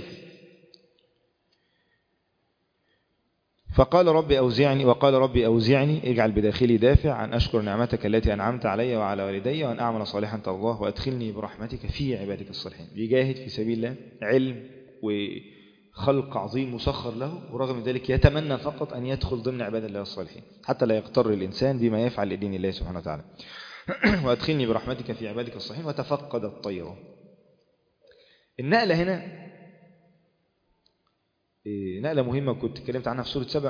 فقال ربي أوزعني وقال ربي أوزعني اجعل بداخلي دافع عن أشكر نعمتك التي أنعمت علي وعلى والدي وأن أعمل صالحا ترضاه وأدخلني برحمتك في عبادك الصالحين بيجاهد في سبيل الله علم وخلق عظيم مسخر له ورغم ذلك يتمنى فقط أن يدخل ضمن عباد الله الصالحين حتى لا يغتر الإنسان بما يفعل لدين الله سبحانه وتعالى وأدخلني برحمتك في عبادك الصالحين وتفقد الطير النقلة هنا إيه، نقلة مهمة كنت اتكلمت عنها في سورة سبع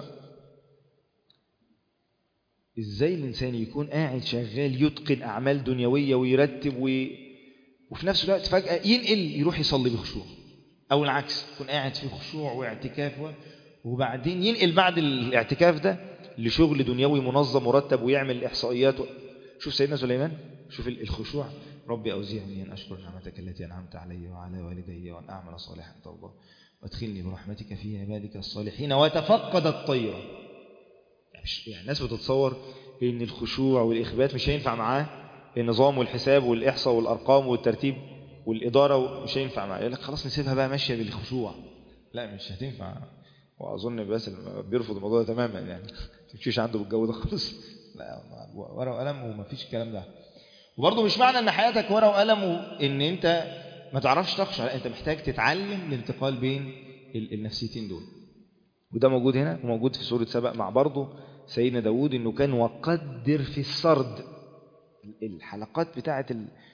ازاي الإنسان يكون قاعد شغال يتقن أعمال دنيوية ويرتب و... وفي نفس الوقت فجأة ينقل يروح يصلي بخشوع أو العكس يكون قاعد في خشوع واعتكاف و... وبعدين ينقل بعد الاعتكاف ده لشغل دنيوي منظم مرتب ويعمل إحصائيات و... شوف سيدنا سليمان شوف الخشوع ربي أوزعني أن أشكر نعمتك التي أنعمت علي وعلى والدي وأن أعمل صالحا ترضى وادخلني برحمتك في عبادك الصالحين وتفقد الطير يعني الناس بتتصور ان الخشوع والإخبات مش هينفع معاه النظام والحساب والإحصاء والأرقام والترتيب والإدارة مش هينفع معاه يقول لك خلاص نسيبها بقى ماشية بالخشوع لا مش هتنفع وأظن بس بيرفض الموضوع ده تماما يعني تمشيش عنده بالجو ده خالص لا ورقة وقلم ومفيش الكلام ده وبرضه مش معنى ان حياتك ورقة وقلم وان انت ما تعرفش تخشع لا انت محتاج تتعلم الانتقال بين النفسيتين دول وده موجود هنا وموجود في سورة سبأ مع برضه سيدنا داود انه كان وقدر في السرد الحلقات بتاعة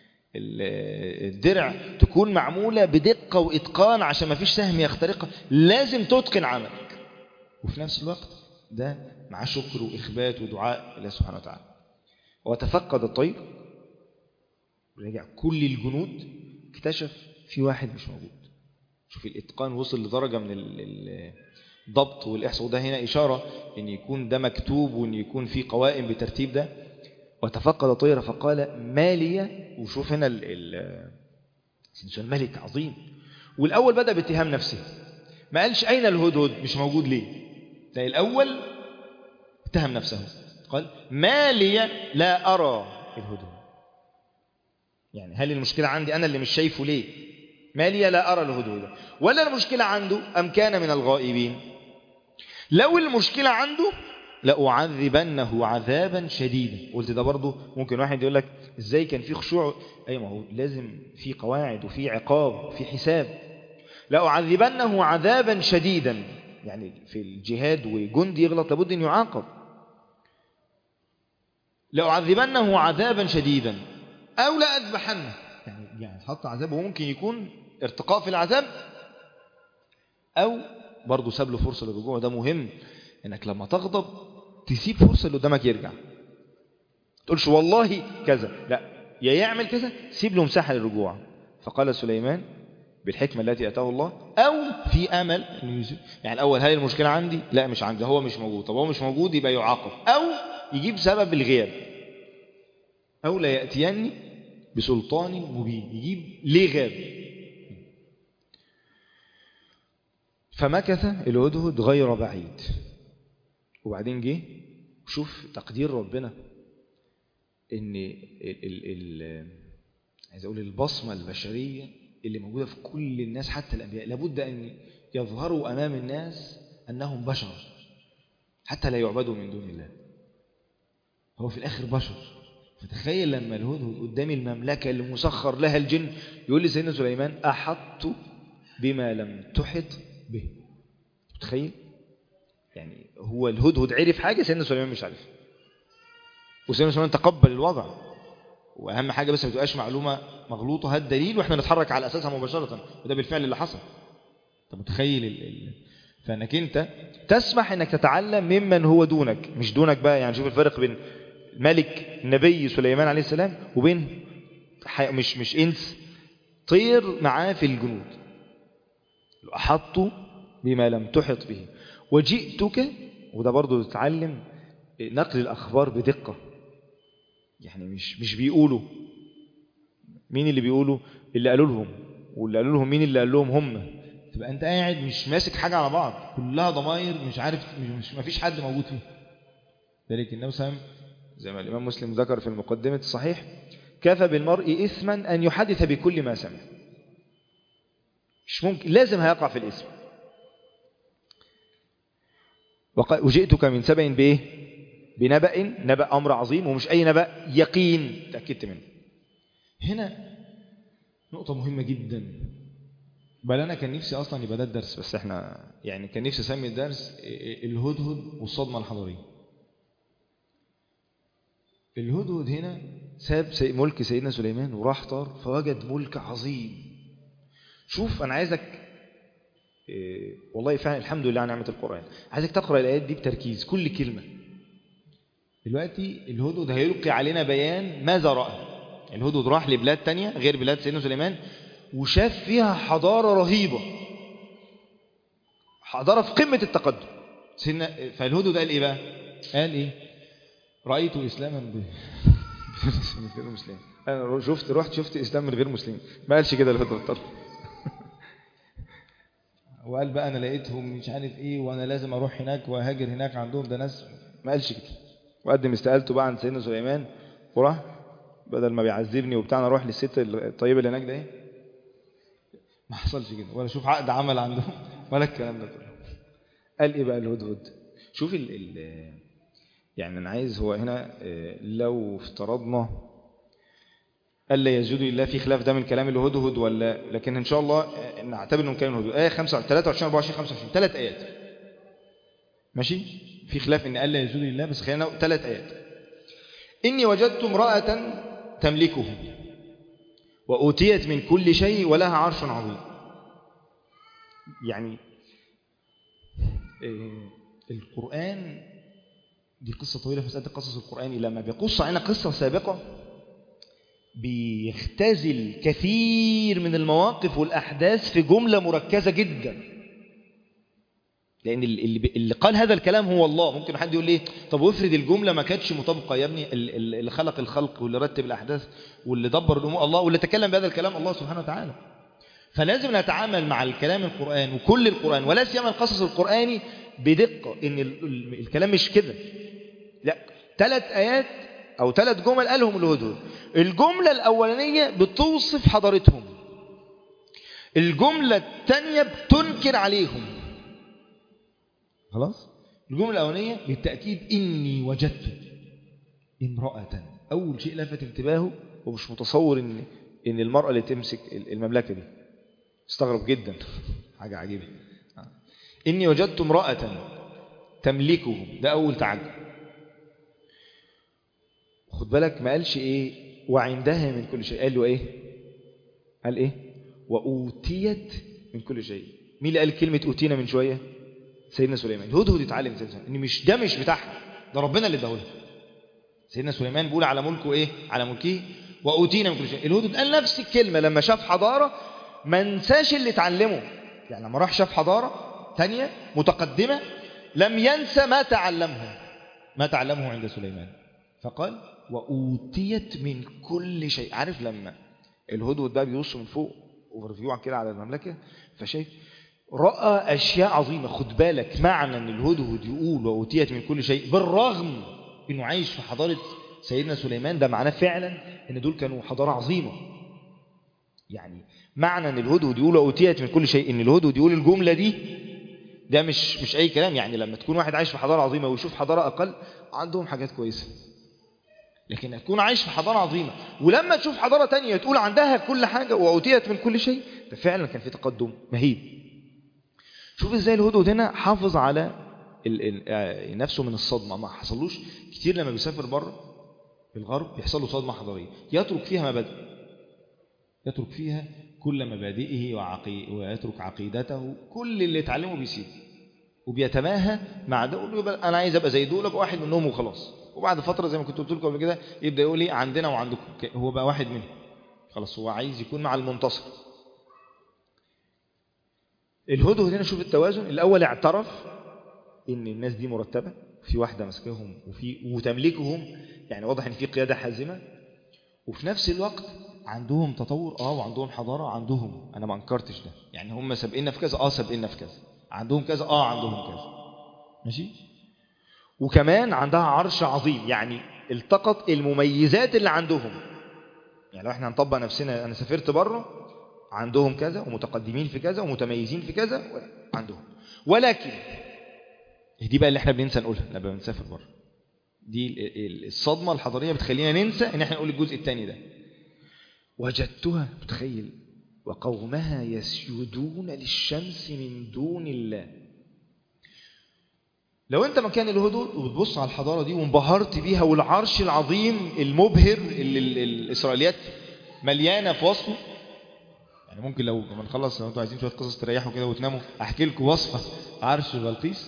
الدرع تكون معمولة بدقة وإتقان عشان ما فيش سهم يخترقها لازم تتقن عملك وفي نفس الوقت ده مع شكر وإخبات ودعاء الله سبحانه وتعالى وتفقد الطير رجع كل الجنود اكتشف في واحد مش موجود شوف الإتقان وصل لدرجة من الضبط والإحصاء وده هنا إشارة أن يكون ده مكتوب وأن يكون في قوائم بترتيب ده وتفقد الطير فقال ما لي وشوف هنا الإنسان ملك عظيم والأول بدأ باتهام نفسه ما قالش أين الهدهد مش موجود ليه لا الأول اتهم نفسه قال ما لي لا أرى الهدهد يعني هل المشكلة عندي أنا اللي مش شايفه ليه ما لي لا أرى الهدهد ولا المشكلة عنده أم كان من الغائبين لو المشكلة عنده لأعذبنه عذابا شديدا قلت ده برضه ممكن واحد يقول لك ازاي كان في خشوع اي ما هو لازم في قواعد وفي عقاب وفي حساب لأعذبنه عذابا شديدا يعني في الجهاد وجند يغلط لابد أن يعاقب لأعذبنه عذابا شديدا أو لا أذبحنه يعني يعني حط عذاب وممكن يكون ارتقاء في العذاب أو برضه ساب له فرصة للرجوع ده مهم انك لما تغضب تسيب فرصة اللي قدامك يرجع تقولش والله كذا لا يا يعمل كذا سيب له مساحة للرجوع فقال سليمان بالحكمة التي أتاه الله أو في أمل يعني الأول هل المشكلة عندي لا مش عندي هو مش موجود طب هو مش موجود يبقى يعاقب أو يجيب سبب الغياب أو لا يأتيني بسلطان مبين يجيب ليه غاب فمكث الهدهد غير بعيد وبعدين جه شوف تقدير ربنا ان ال ال عايز اقول البصمه البشريه اللي موجوده في كل الناس حتى الانبياء لابد ان يظهروا امام الناس انهم بشر حتى لا يعبدوا من دون الله هو في الاخر بشر فتخيل لما الهدهد قدام المملكه اللي مسخر لها الجن يقول لسيدنا سليمان احطت بما لم تحط به تخيل يعني هو الهدهد عرف حاجة سيدنا سليمان مش عارف وسيدنا سليمان تقبل الوضع وأهم حاجة بس ما تبقاش معلومة مغلوطة هات دليل وإحنا نتحرك على أساسها مباشرة وده بالفعل اللي حصل أنت متخيل ال... ال... فأنك أنت تسمح أنك تتعلم ممن هو دونك مش دونك بقى يعني شوف الفرق بين ملك النبي سليمان عليه السلام وبين ح... مش مش إنس طير معاه في الجنود أحطوا بما لم تحط به وجئتك وده برضو تتعلم نقل الأخبار بدقة يعني مش مش بيقولوا مين اللي بيقولوا اللي قالوا لهم واللي قالوا لهم مين اللي قال لهم هم تبقى انت قاعد مش ماسك حاجة على بعض كلها ضماير مش عارف مش ما فيش حد موجود فيه ذلك النبي صلى زي ما الإمام مسلم ذكر في المقدمة الصحيح كفى بالمرء إثما أن يحدث بكل ما سمع مش ممكن لازم هيقع في الإثم وجئتك من سبع بإيه بنبأ نبأ أمر عظيم ومش أي نبأ يقين تأكدت منه هنا نقطة مهمة جدا بل أنا كان نفسي أصلا يبقى ده الدرس بس إحنا يعني كان نفسي أسمي الدرس الهدهد والصدمة الحضارية الهدهد هنا ساب سي- ملك سيدنا سليمان وراح طار فوجد ملك عظيم شوف أنا عايزك إيه، والله فعلا الحمد لله على نعمة القرآن عايزك تقرأ الآيات دي بتركيز كل كلمة دلوقتي الهدهد هيلقي علينا بيان ماذا رأى الهدهد راح لبلاد تانية غير بلاد سيدنا سليمان وشاف فيها حضارة رهيبة حضارة في قمة التقدم سيدنا فالهدهد قال ايه بقى قال ايه رأيت إسلاما ب... من غير مسلم أنا شفت رحت شفت إسلام من غير مسلم ما قالش كده الهدهد طرف وقال بقى أنا لقيتهم مش عارف إيه وأنا لازم أروح هناك وهاجر هناك عندهم ده ناس ما قالش كده وقدم استقالته بقى عند سيدنا سليمان وراح بدل ما بيعذبني وبتاع انا اروح للست الطيبه اللي هناك ده ايه ما حصلش كده ولا شوف عقد عمل عندهم ولا الكلام ده كله قال ايه بقى الهدهد شوف ال ال يعني انا عايز هو هنا آه، لو افترضنا الا يسجد لله في خلاف ده من كلام الهدهد ولا لكن ان شاء الله آه، نعتبر انه كلام الهدهد ايه 25 23 24 25 ثلاث ايات ماشي في خلاف ان الا يسجد لله بس خلينا ثلاث ايات اني وجدت امراه تملكهم وأوتيت من كل شيء ولها عرش عظيم يعني إيه، القرآن دي قصة طويلة في مسألة قصص القرآن لما بيقص علينا قصة سابقة بيختزل كثير من المواقف والأحداث في جملة مركزة جدا لأن اللي, اللي قال هذا الكلام هو الله ممكن حد يقول لي طب وافرض الجملة ما كانتش مطابقة يا ابني ال- ال- اللي خلق الخلق واللي رتب الأحداث واللي دبر الأمور الله واللي تكلم بهذا الكلام الله سبحانه وتعالى فلازم نتعامل مع الكلام القرآن وكل القرآن ولا سيما القصص القرآني بدقة إن ال- ال- الكلام مش كده لا ثلاث آيات أو ثلاث جمل قالهم الهدهد الجملة الأولانية بتوصف حضارتهم الجملة الثانية بتنكر عليهم خلاص الجملة الأولانية بالتأكيد إني وجدت امرأة أول شيء لفت انتباهه ومش متصور إن إن المرأة اللي تمسك المملكة دي استغرب جدا حاجة عجيبة إني وجدت امرأة تملكهم ده أول تعجب خد بالك ما قالش إيه وعندها من كل شيء قال له إيه قال إيه وأوتيت من كل شيء مين اللي قال كلمة أوتينا من شوية سيدنا سليمان الهدهد اتعلم سيدنا سليمان ان مش ده مش بتاعها ده ربنا اللي اداهولها سيدنا سليمان بيقول على ملكه ايه على ملكه واوتينا من كل شيء الهدهد قال نفس الكلمه لما شاف حضاره ما انساش اللي اتعلمه يعني لما راح شاف حضاره تانية متقدمه لم ينسى ما تعلمه ما تعلمه عند سليمان فقال واوتيت من كل شيء عارف لما الهدهد بقى بيبص من فوق اوفر كده على المملكه فشايف رأى أشياء عظيمة خد بالك معنى أن الهدهد يقول وأوتيت من كل شيء بالرغم أنه عايش في حضارة سيدنا سليمان ده معناه فعلا أن دول كانوا حضارة عظيمة يعني معنى أن الهدهد يقول وأوتيت من كل شيء أن الهدهد يقول الجملة دي ده مش مش أي كلام يعني لما تكون واحد عايش في حضارة عظيمة ويشوف حضارة أقل عندهم حاجات كويسة لكن تكون عايش في حضارة عظيمة ولما تشوف حضارة تانية تقول عندها كل حاجة وأوتيت من كل شيء ده فعلا كان في تقدم مهيب شوف ازاي الهدهد هنا حافظ على ال ال نفسه من الصدمة ما حصلوش كتير لما بيسافر بره في الغرب بيحصل له صدمة حضارية يترك فيها مبادئ يترك فيها كل مبادئه وعقي... ويترك عقيدته كل اللي اتعلمه بيسيبه وبيتماهى مع دول يبقى انا عايز ابقى زي دول ابقى واحد منهم وخلاص وبعد فترة زي ما كنت قلت لكم قبل كده يبدا يقول لي عندنا وعندكم هو بقى واحد منهم خلاص هو عايز يكون مع المنتصر الهدهد هنا شوف التوازن الأول اعترف إن الناس دي مرتبة في واحدة ماسكاهم وفي وتملكهم يعني واضح إن في قيادة حازمة وفي نفس الوقت عندهم تطور اه وعندهم حضارة عندهم أنا ما انكرتش ده يعني هم سابقنا في كذا اه سابقنا في كذا عندهم كذا اه عندهم كذا ماشي وكمان عندها عرش عظيم يعني التقط المميزات اللي عندهم يعني لو احنا هنطبق نفسنا انا سافرت بره عندهم كذا ومتقدمين في كذا ومتميزين في كذا عندهم ولكن دي بقى اللي احنا بننسى نقولها لما بنسافر بره دي الصدمة الحضارية بتخلينا ننسى ان احنا نقول الجزء الثاني ده وجدتها متخيل وقومها يسجدون للشمس من دون الله لو انت مكان الهدهد وبتبص على الحضارة دي وانبهرت بيها والعرش العظيم المبهر اللي ال- الإسرائيليات مليانة في وصفه يعني ممكن لو لما نخلص لو انتوا عايزين شوية قصص تريحوا كده وتناموا احكي لكم وصفة عرش بلقيس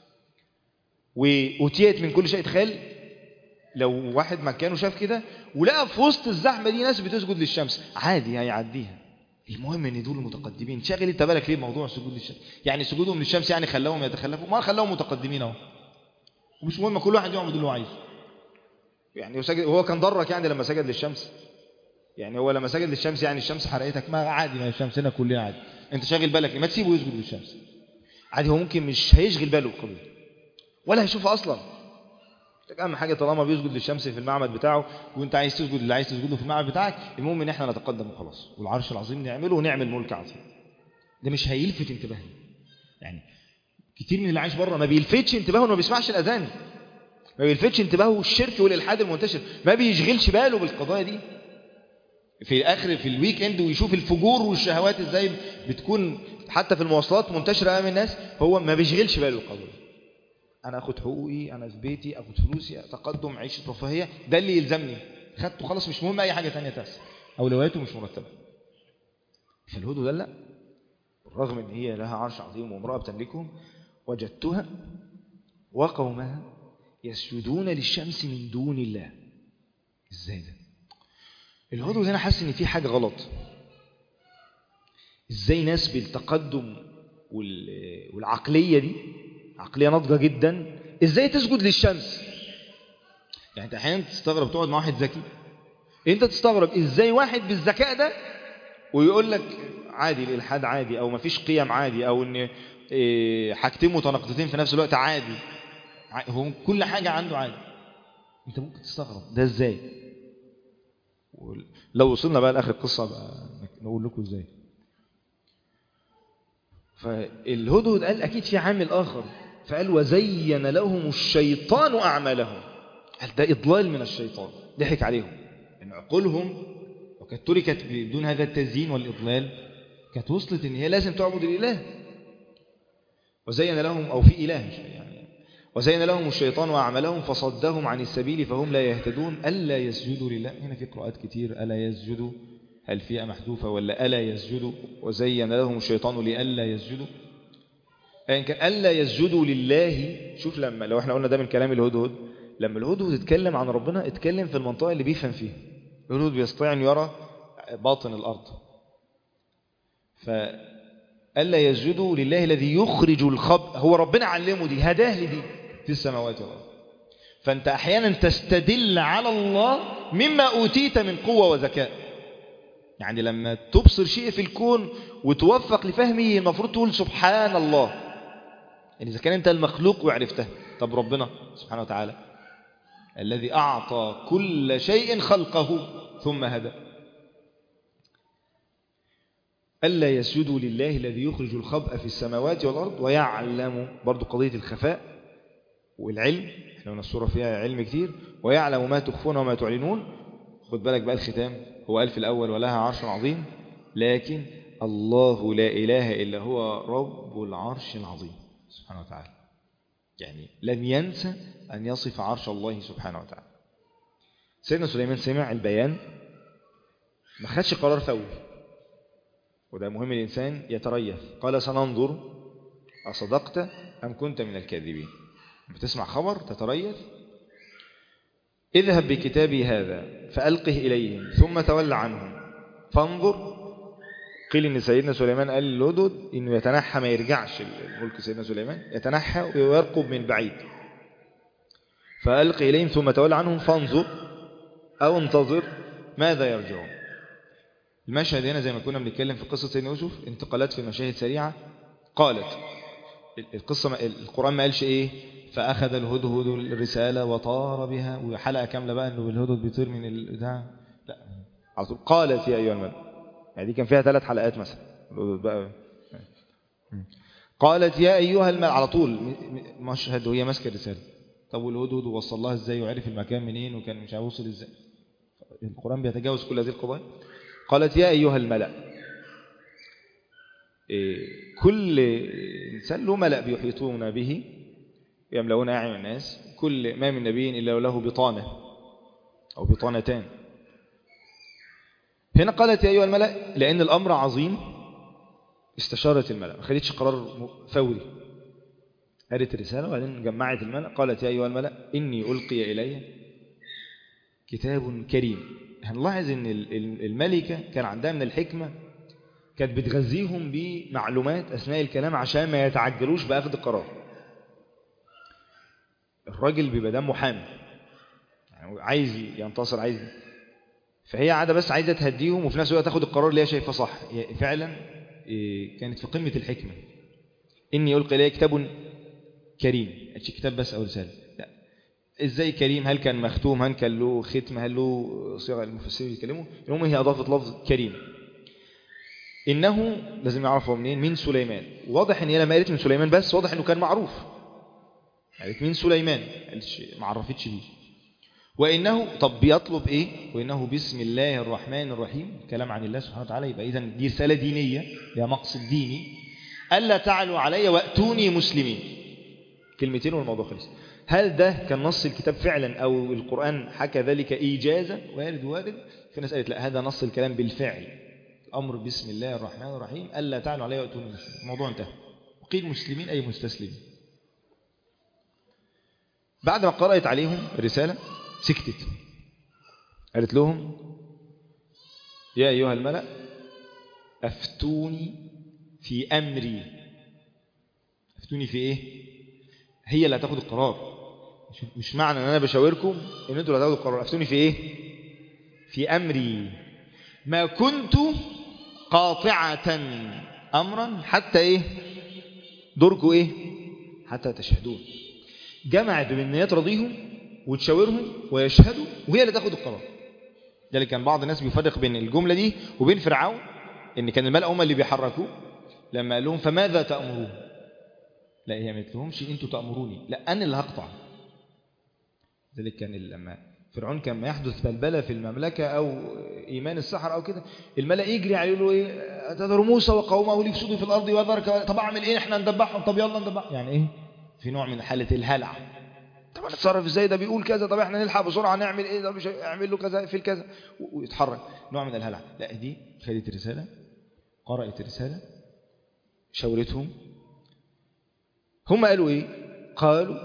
وأتيت من كل شيء تخيل لو واحد مكانه شاف كده ولقى في وسط الزحمة دي ناس بتسجد للشمس عادي هيعديها المهم ان دول متقدمين شاغل انت بالك ليه موضوع سجود للشمس يعني سجودهم للشمس يعني خلاهم يتخلفوا ما خلاهم متقدمين اهو ومش مهم كل واحد يعمل اللي هو عايزه يعني هو سجد هو كان ضرك يعني لما سجد للشمس يعني هو لما سجد للشمس يعني الشمس حرقتك ما عادي ما الشمس هنا كلنا عادي انت شاغل بالك ليه؟ ما تسيبه يسجد للشمس عادي هو ممكن مش هيشغل باله بالقضيه ولا هيشوفها اصلا اهم حاجه طالما بيسجد للشمس في المعبد بتاعه وانت عايز تسجد اللي عايز تسجد له في المعبد بتاعك المهم ان احنا نتقدم وخلاص والعرش العظيم نعمله ونعمل ملك عظيم ده مش هيلفت انتباهنا يعني كتير من اللي عايش بره ما بيلفتش انتباهه انه ما بيسمعش الاذان ما بيلفتش انتباهه الشرك والالحاد المنتشر ما بيشغلش باله بالقضايا دي في الاخر في الويك اند ويشوف الفجور والشهوات ازاي بتكون حتى في المواصلات منتشره امام الناس هو ما بيشغلش باله بالقضيه انا اخد حقوقي انا في بيتي اخد فلوسي تقدم عيشه رفاهيه ده اللي يلزمني خدته خلاص مش مهم اي حاجه تانية تحصل اولوياته مش مرتبه فالهدو ده لا بالرغم ان هي لها عرش عظيم وامراه بتملكه وجدتها وقومها يسجدون للشمس من دون الله ازاي ده الهدو ده انا حاسس ان في حاجه غلط ازاي ناس بالتقدم وال- والعقليه دي عقليه ناضجه جدا ازاي تسجد للشمس يعني انت احيانا تستغرب تقعد مع واحد ذكي انت تستغرب ازاي واحد بالذكاء ده ويقول لك عادي الالحاد عادي او مفيش قيم عادي او ان إيه، حاجتين متناقضتين في نفس الوقت عادي ع- هو كل حاجه عنده عادي انت ممكن تستغرب ده ازاي وال- لو وصلنا بقى لاخر القصه بقى نقول لكم ازاي فالهدهد قال أكيد في عامل آخر فقال وزين لهم الشيطان أعمالهم قال ده إضلال من الشيطان ضحك عليهم إن عقولهم وكانت تركت بدون هذا التزيين والإضلال كانت وصلت إن هي لازم تعبد الإله وزين لهم أو في إله مش يعني وزين لهم الشيطان وأعمالهم فصدهم عن السبيل فهم لا يهتدون ألا يسجدوا لله هنا في قراءات كتير ألا يسجدوا هل فيها محذوفة ولا ألا يسجدوا وزين لهم الشيطان لألا يسجدوا أيا كان ألا يسجدوا لله شوف لما لو احنا قلنا ده من كلام الهدهد لما الهدهد اتكلم عن ربنا اتكلم في المنطقة اللي بيفهم فيها الهدهد بيستطيع أن يرى باطن الأرض فألا يسجدوا لله الذي يخرج الخب هو ربنا علمه دي هداه لدي في السماوات والأرض فأنت أحيانا تستدل على الله مما أوتيت من قوة وذكاء يعني لما تبصر شيء في الكون وتوفق لفهمه المفروض تقول سبحان الله يعني إذا كان أنت المخلوق وعرفته طب ربنا سبحانه وتعالى الذي أعطى كل شيء خلقه ثم هدى ألا يسجدوا لله الذي يخرج الخبأ في السماوات والأرض ويعلم برضو قضية الخفاء والعلم احنا من السورة فيها علم كتير ويعلم ما تخفون وما تعلنون خد بالك بقى الختام هو قال في الأول ولها عرش عظيم لكن الله لا إله إلا هو رب العرش العظيم سبحانه وتعالى يعني لم ينسى أن يصف عرش الله سبحانه وتعالى سيدنا سليمان سمع البيان ما خدش قرار فوري وده مهم الإنسان يتريث قال سننظر أصدقت أم كنت من الكاذبين بتسمع خبر تتريث اذهب بكتابي هذا فألقه إليهم ثم تول عنهم فانظر قيل إن سيدنا سليمان قال للهدد إنه يتنحى ما يرجعش الملك سيدنا سليمان يتنحى ويرقب من بعيد فألقي إليهم ثم تول عنهم فانظر أو انتظر ماذا يرجعون المشهد هنا زي ما كنا بنتكلم في قصة سيدنا يوسف انتقالات في مشاهد سريعة قالت القصة ما القرآن ما قالش إيه فأخذ الهدهد الرسالة وطار بها وحلقة كاملة بقى إنه الهدهد بيطير من البتاع لا على طول قالت يا أيها الملك يعني دي كان فيها ثلاث حلقات مثلا الهدهد بقى قالت يا أيها الملك على طول مشهد وهي ماسكة الرسالة طب والهدهد وصل لها ازاي وعرف المكان منين وكان مش هيوصل ازاي القرآن بيتجاوز كل هذه القضايا قالت يا أيها الملأ إيه كل إنسان له ملأ بيحيطون به يملؤون أعين الناس كل ما من نبي إلا له بطانة أو بطانتان هنا قالت يا أيها الملأ لأن الأمر عظيم استشارت الملأ ما خدتش قرار فوري قالت الرسالة وبعدين جمعت الملأ قالت يا أيها الملأ إني ألقي إلي كتاب كريم هنلاحظ أن الملكة كان عندها من الحكمة كانت بتغذيهم بمعلومات أثناء الكلام عشان ما يتعجلوش بأخذ القرار الراجل بيبقى ده محامي يعني عايز ينتصر عايز فهي عادة بس عايزة تهديهم وفي نفس الوقت تاخد القرار اللي هي شايفاه صح فعلا كانت في قمة الحكمة إني ألقي إليه كتاب كريم مش كتاب بس أو رسالة لا إزاي كريم هل كان مختوم هل كان له ختم هل له صيغة المفسرين يتكلموا المهم هي أضافت لفظ كريم إنه لازم نعرفه منين من سليمان واضح إن هي لما قالت من سليمان بس واضح إنه كان معروف قالت من سليمان ما عرفتش بيه وإنه طب بيطلب إيه وإنه بسم الله الرحمن الرحيم كلام عن الله سبحانه وتعالى يبقى إذن دي رسالة دينية لها مقصد ديني ألا تعلوا علي وأتوني مسلمين كلمتين والموضوع خلص هل ده كان نص الكتاب فعلا أو القرآن حكى ذلك إيجازا وارد وارد في ناس قالت لا هذا نص الكلام بالفعل الأمر بسم الله الرحمن الرحيم ألا تعلوا علي وأتوني مسلمين الموضوع انتهى وقيل مسلمين أي مستسلمين بعد ما قرأت عليهم الرسالة سكتت قالت لهم يا أيها الملأ أفتوني في أمري أفتوني في إيه هي اللي هتاخد القرار مش معنى أن أنا بشاوركم أن أنتوا اللي هتاخدوا القرار أفتوني في إيه في أمري ما كنت قاطعة أمرا حتى إيه دوركم إيه حتى تشهدون جمعت بين نيات رضيهم وتشاورهم ويشهدوا وهي اللي تاخد القرار ده اللي كان بعض الناس بيفرق بين الجملة دي وبين فرعون ان كان الملأ هم اللي بيحركوه لما قال لهم فماذا تأمرون لا هي ما لهمش انتوا تأمروني لا انا اللي هقطع ذلك كان لما فرعون كان ما يحدث بلبلة في المملكة أو إيمان السحر أو كده الملأ يجري عليه له إيه تذر موسى وقومه ليفسدوا في الأرض وذرك طب أعمل إيه إحنا ندبحهم طب يلا ندبحهم يعني إيه في نوع من حالة الهلع طب نتصرف ازاي ده بيقول كذا طب احنا نلحق بسرعة نعمل ايه ده مش اعمل له كذا في كذا ويتحرك نوع من الهلع لا دي خدت رسالة قرأت رسالة شاورتهم هم قالوا ايه قالوا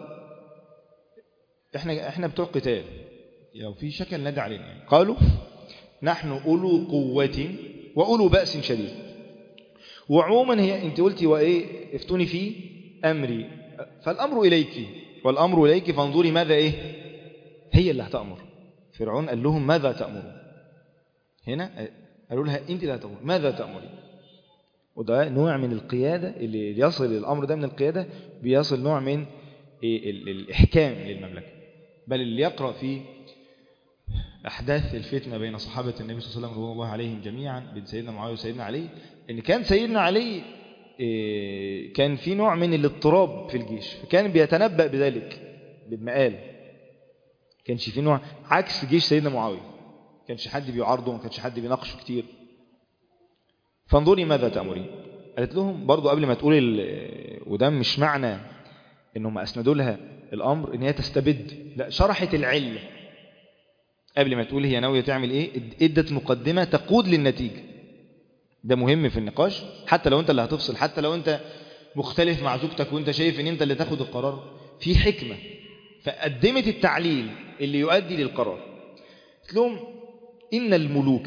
احنا احنا بتوع قتال لو في شكل نادي علينا يعني. قالوا نحن أولو قوة وأولو بأس شديد وعموما هي انت قلتي وايه افتوني في أمري فالأمر إليك والأمر إليك فانظري ماذا إيه هي اللي هتأمر فرعون قال لهم ماذا تأمرون هنا قالوا لها أنت لا تأمر ماذا تأمري وده نوع من القيادة اللي يصل الأمر ده من القيادة بيصل نوع من إيه الإحكام للمملكة بل اللي يقرأ في أحداث الفتنة بين صحابة النبي صلى الله عليه وسلم رضي الله عليهم جميعا بين سيدنا معاوية وسيدنا علي إن كان سيدنا علي كان في نوع من الاضطراب في الجيش فكان بيتنبأ بذلك بالمقال كانش في نوع عكس جيش سيدنا معاوية كانش حد بيعارضه ما كانش حد بيناقشه كتير فانظري ماذا تأمرين قالت لهم برضو قبل ما تقول وده مش معنى انهم اسندوا لها الامر ان هي تستبد لا شرحت العلة قبل ما تقول هي ناوية تعمل ايه ادت مقدمة تقود للنتيجة ده مهم في النقاش حتى لو انت اللي هتفصل حتى لو انت مختلف مع زوجتك وانت شايف ان انت اللي تاخد القرار في حكمة فقدمت التعليل اللي يؤدي للقرار قلت لهم إن الملوك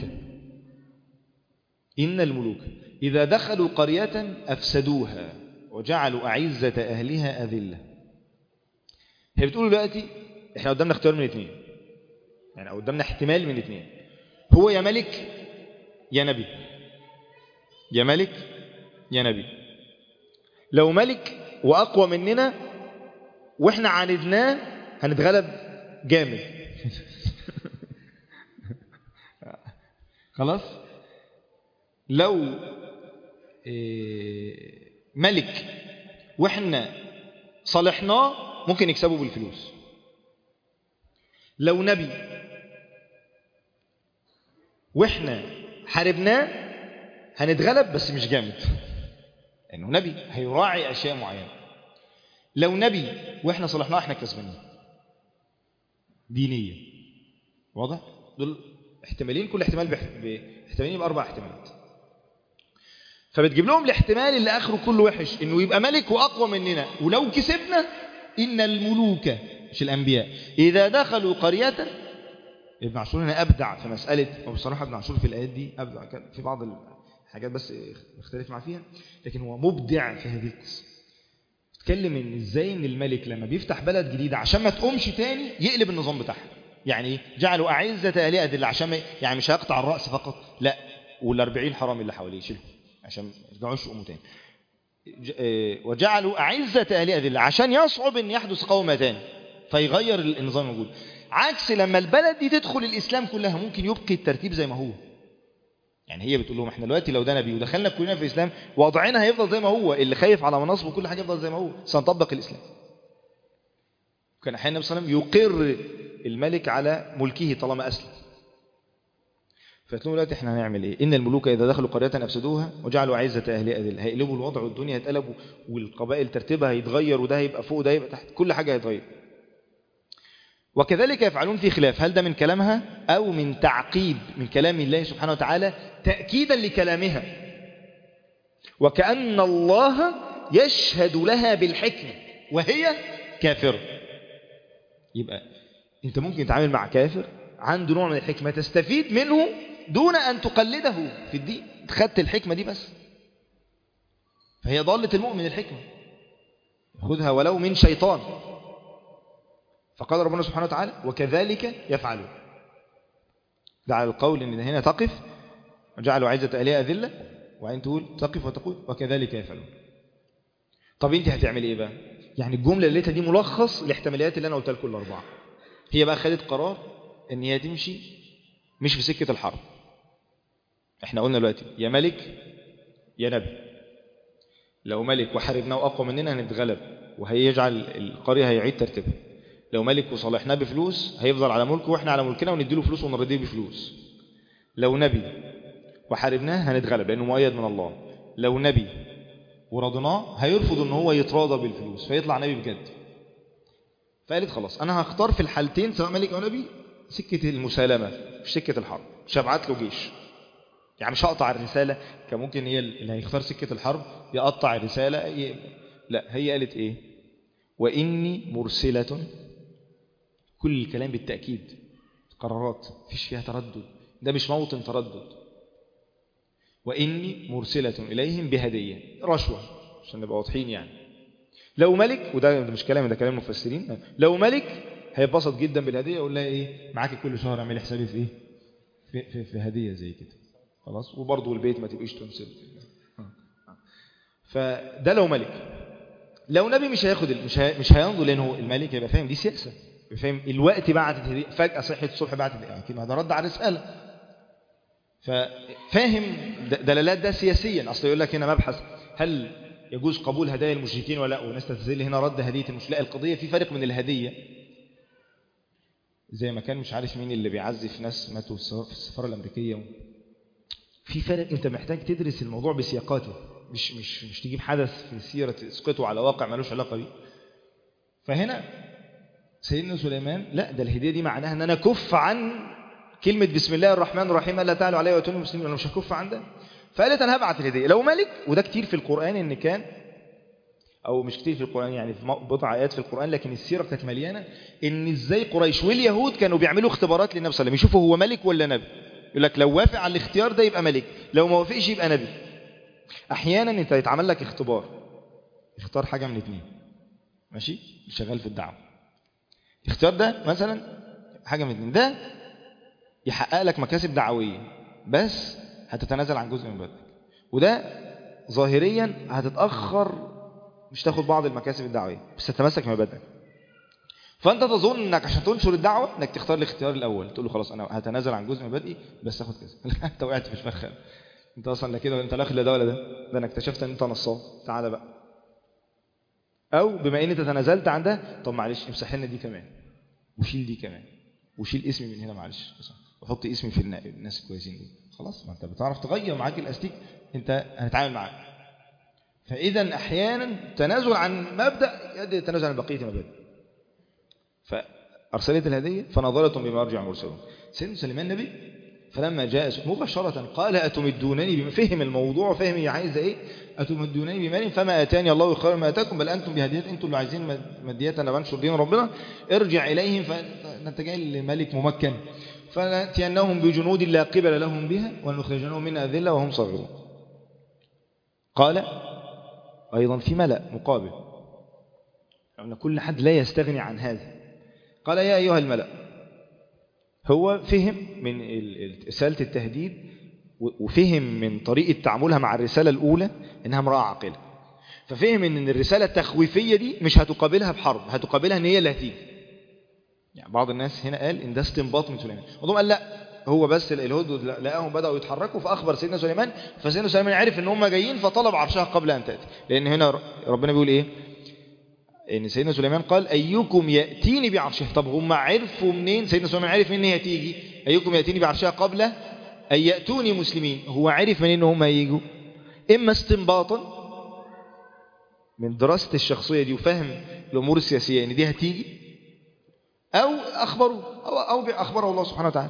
إن الملوك إذا دخلوا قرية أفسدوها وجعلوا أعزة أهلها أذلة هي بتقول دلوقتي احنا قدامنا اختيار من اثنين يعني قدامنا احتمال من اثنين هو يا ملك يا نبي يا ملك يا نبي لو ملك وأقوى مننا وإحنا عاندناه هنتغلب جامد خلاص لو ملك وإحنا صالحناه ممكن يكسبوا بالفلوس لو نبي وإحنا حاربناه هنتغلب بس مش جامد انه نبي هيراعي اشياء معينه لو نبي واحنا صلحناه احنا كسبانين دينية واضح دول احتمالين كل احتمال باحتمالين باربع احتمالات فبتجيب لهم الاحتمال اللي اخره كله وحش انه يبقى ملك واقوى مننا ولو كسبنا ان الملوك مش الانبياء اذا دخلوا قريه ابن عاشور هنا ابدع في مساله وبصراحه ابن عاشور في الايات دي ابدع في بعض الحاجات بس اختلف مع فيها لكن هو مبدع في هذه القصه اتكلم ان ازاي ان الملك لما بيفتح بلد جديده عشان ما تقومش تاني يقلب النظام بتاعها يعني جعلوا اعزه اهلها اذل عشان ما يعني مش هيقطع الراس فقط لا وال40 حرامي اللي حواليه يشيلهم عشان ما يرجعوش يقوموا تاني وجعلوا أعزة أهلها ذلة عشان يصعب أن يحدث قومة تاني فيغير النظام الموجود عكس لما البلد دي تدخل الإسلام كلها ممكن يبقي الترتيب زي ما هو يعني هي بتقول لهم احنا دلوقتي لو ده نبي ودخلنا كلنا في الإسلام وضعنا هيفضل زي ما هو اللي خايف على مناصبه وكل حاجة يفضل زي ما هو سنطبق الإسلام كان أحيانا النبي صلى الله عليه وسلم يقر الملك على ملكه طالما أسلم فتقولوا دلوقتي احنا هنعمل ايه ان الملوك اذا دخلوا قريه افسدوها وجعلوا عزه اهلها اذل هيقلبوا الوضع والدنيا هتقلب والقبائل ترتيبها هيتغير وده هيبقى فوق وده هيبقى تحت كل حاجه هيتغير وكذلك يفعلون في خلاف هل ده من كلامها او من تعقيب من كلام الله سبحانه وتعالى تاكيدا لكلامها وكان الله يشهد لها بالحكمه وهي كافره يبقى انت ممكن تتعامل مع كافر عنده نوع من الحكمه تستفيد منه دون أن تقلده في الدين خدت الحكمة دي بس فهي ضالة المؤمن الحكمة خذها ولو من شيطان فقال ربنا سبحانه وتعالى وكذلك يفعلون ده على القول ان هنا تقف وجعلوا عزة أهلها أذلة وعين تقول تقف وتقول وكذلك يفعلون طب انت هتعمل ايه بقى يعني الجملة اللي دي ملخص الاحتماليات اللي انا قلتها لكل الاربعه هي بقى خدت قرار ان هي تمشي مش في سكة الحرب احنا قلنا دلوقتي يا ملك يا نبي لو ملك وحاربنا واقوى مننا هنتغلب وهيجعل القرية هيعيد ترتيبها لو ملك وصالحناه بفلوس هيفضل على ملكه واحنا على ملكنا ونديله فلوس ونرضيه بفلوس لو نبي وحاربناه هنتغلب لانه مؤيد من الله لو نبي ورضناه هيرفض ان هو يتراضى بالفلوس فيطلع نبي بجد فقالت خلاص انا هختار في الحالتين سواء ملك او نبي سكة المسالمة مش سكة الحرب مش هبعت له جيش يعني مش هقطع الرسالة كان ممكن هي اللي هيختار سكة الحرب يقطع الرسالة ي... لا هي قالت ايه وإني مرسلة كل الكلام بالتأكيد قرارات فيش فيها تردد ده مش موطن تردد وإني مرسلة إليهم بهدية رشوة عشان نبقى واضحين يعني لو ملك وده مش كلام ده كلام المفسرين لو ملك هيتبسط جدا بالهديه يقول لها ايه معاكي كل شهر اعملي حسابي في ايه في, في, في هديه زي كده خلاص وبرضه البيت ما تبقيش تنسل فده لو ملك لو نبي مش هياخد مش هي مش هينظر لانه الملك هيبقى فاهم دي سياسه فاهم الوقت بعتت هديه فجاه صحيت الصبح بعتت اكيد ما ده رد على الرساله ففاهم دلالات ده سياسيا اصل يقول لك هنا مبحث هل يجوز قبول هدايا المشركين ولا لا وناس تستدل هنا رد هديه المشرك لا القضيه في فرق من الهديه زي ما كان مش عارف مين اللي بيعزف ناس ماتوا في السفاره الامريكيه في فرق انت محتاج تدرس الموضوع بسياقاته مش مش مش تجيب حدث في السيره تسقطه على واقع ملوش علاقه بيه فهنا سيدنا سليمان لا ده الهديه دي معناها ان انا كف عن كلمه بسم الله الرحمن الرحيم الا تعالوا علي واتوني مسلمين انا مش هكف عن ده فقالت انا هبعت الهديه لو ملك وده كتير في القران ان كان او مش كتير في القران يعني في بضع ايات في القران لكن السيره كانت مليانه ان ازاي قريش واليهود كانوا بيعملوا اختبارات للنبي صلى الله عليه وسلم يشوفوا هو ملك ولا نبي يقول لك لو وافق على الاختيار ده يبقى ملك لو ما وافقش يبقى نبي احيانا انت يتعمل لك اختبار اختار حاجه من اثنين ماشي شغال في الدعوه الاختيار ده مثلا حاجه من اثنين ده يحقق لك مكاسب دعويه بس هتتنازل عن جزء من بدنك وده ظاهريا هتتاخر مش تاخد بعض المكاسب الدعويه بس تتمسك بمبادئك فانت تظن انك عشان تنشر الدعوه انك تختار الاختيار الاول تقول له خلاص انا هتنازل عن جزء من مبادئي بس اخد كذا انت وقعت في الفخ انت اصلا لا كده انت لا اخد ده ولا ده ده انا اكتشفت ان انت نصاب تعالى بقى او بما ان انت تنازلت عن ده طب معلش امسح لنا دي كمان وشيل دي كمان وشيل اسمي من هنا معلش وحط اسمي في الناس الكويسين دول خلاص ما انت بتعرف تغير معاك الاستيك انت هنتعامل معاك فإذا أحيانا تنازل عن مبدأ يؤدي التنازل عن بقية المبادئ فأرسلت الهدية فنظرت بما يرجع المرسلون سيدنا سليمان النبي فلما جاء مباشرة قال أتمدونني بما فهم الموضوع فهم هي عايزة إيه أتمدونني بمال فما أتاني الله خير ما أتاكم بل أنتم بهديات أنتم اللي عايزين مديات أنا بنشر دين ربنا ارجع إليهم فنتجاه لملك ممكن فنأتينهم بجنود لا قبل لهم بها ونخرجنهم من أذلة وهم صغيرون قال أيضا في ملأ مقابل أن كل حد لا يستغني عن هذا قال يا أيها الملأ هو فهم من رسالة التهديد وفهم من طريقة تعاملها مع الرسالة الأولى إنها امرأة عاقلة ففهم إن الرسالة التخويفية دي مش هتقابلها بحرب هتقابلها إن هي اللي هتيجي يعني بعض الناس هنا قال إن ده استنباط من سليمان بعضهم قال لا هو بس الهدود لقاهم بدأوا يتحركوا فأخبر سيدنا سليمان فسيدنا سليمان عرف إن هم جايين فطلب عرشها قبل أن تأتي لأن هنا ربنا بيقول إيه ان سيدنا سليمان قال ايكم ياتيني بعرشها طب هم عرفوا منين سيدنا سليمان عرف منين هي تيجي ايكم ياتيني بعرشها قبل ان ياتوني مسلمين هو عرف منين ان هم هيجوا اما استنباطا من دراسه الشخصيه دي وفهم الامور السياسيه ان دي هتيجي او اخبروا او او اخبره الله سبحانه وتعالى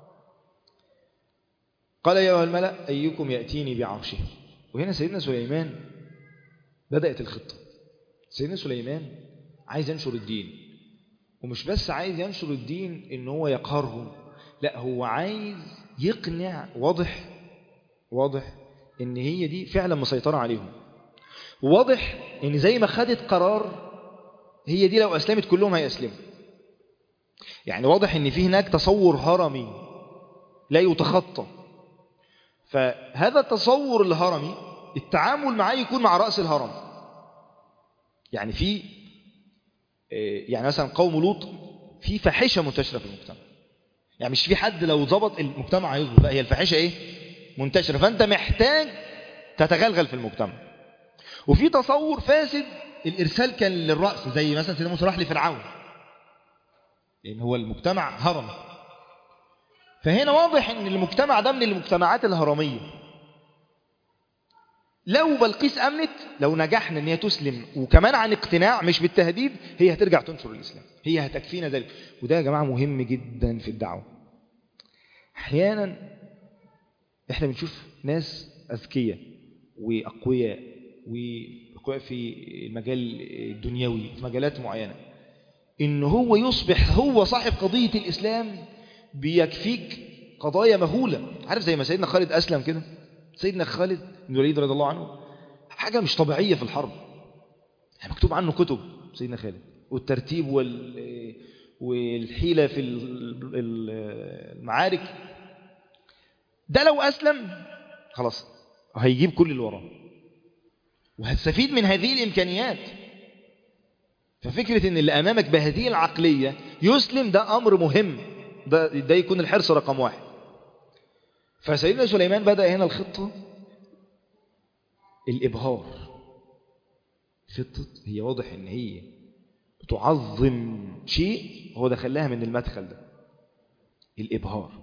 قال يا ايها الملا ايكم ياتيني بعرشها وهنا سيدنا سليمان بدات الخطه سيدنا سليمان عايز ينشر الدين ومش بس عايز ينشر الدين ان هو يقهرهم لا هو عايز يقنع واضح واضح ان هي دي فعلا مسيطرة عليهم واضح ان زي ما خدت قرار هي دي لو اسلمت كلهم هيسلموا يعني واضح ان في هناك تصور هرمي لا يتخطى فهذا التصور الهرمي التعامل معاه يكون مع رأس الهرم يعني في يعني مثلا قوم لوط في فاحشه منتشره في المجتمع يعني مش في حد لو ظبط المجتمع هيظبط لا هي الفاحشه ايه منتشره فانت محتاج تتغلغل في المجتمع وفي تصور فاسد الارسال كان للراس زي مثلا سيدنا موسى راح لفرعون لان هو المجتمع هرم فهنا واضح ان المجتمع ده من المجتمعات الهرميه لو بلقيس أمنت لو نجحنا أن هي تسلم وكمان عن اقتناع مش بالتهديد هي هترجع تنشر الإسلام هي هتكفينا ذلك وده يا جماعة مهم جدا في الدعوة أحيانا إحنا بنشوف ناس أذكياء وأقوياء وأقوياء في المجال الدنيوي في مجالات معينة إن هو يصبح هو صاحب قضية الإسلام بيكفيك قضايا مهولة عارف زي ما سيدنا خالد أسلم كده سيدنا خالد بن الوليد رضي الله عنه حاجة مش طبيعية في الحرب يعني مكتوب عنه كتب سيدنا خالد والترتيب وال والحيلة في المعارك ده لو أسلم خلاص هيجيب كل اللي وراه وهتستفيد من هذه الإمكانيات ففكرة ان اللي أمامك بهذه العقلية يسلم ده أمر مهم ده, ده يكون الحرص رقم واحد فسيدنا سليمان بدأ هنا الخطة الإبهار خطة هي واضح ان هي بتعظم شيء هو دخلها من المدخل ده الإبهار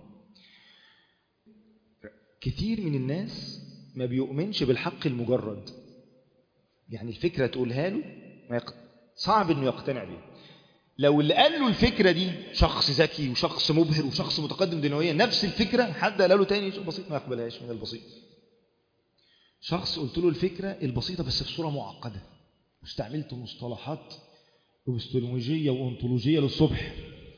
كثير من الناس ما بيؤمنش بالحق المجرد يعني الفكرة تقولها له ما يق... صعب انه يقتنع بيها لو اللي قال له الفكرة دي شخص ذكي وشخص مبهر وشخص متقدم دنيويا نفس الفكرة حد قال له تاني بسيط ما يقبلهاش من البسيط شخص قلت له الفكرة البسيطة بس بصورة معقدة واستعملت مصطلحات وبستولوجية وانطولوجية للصبح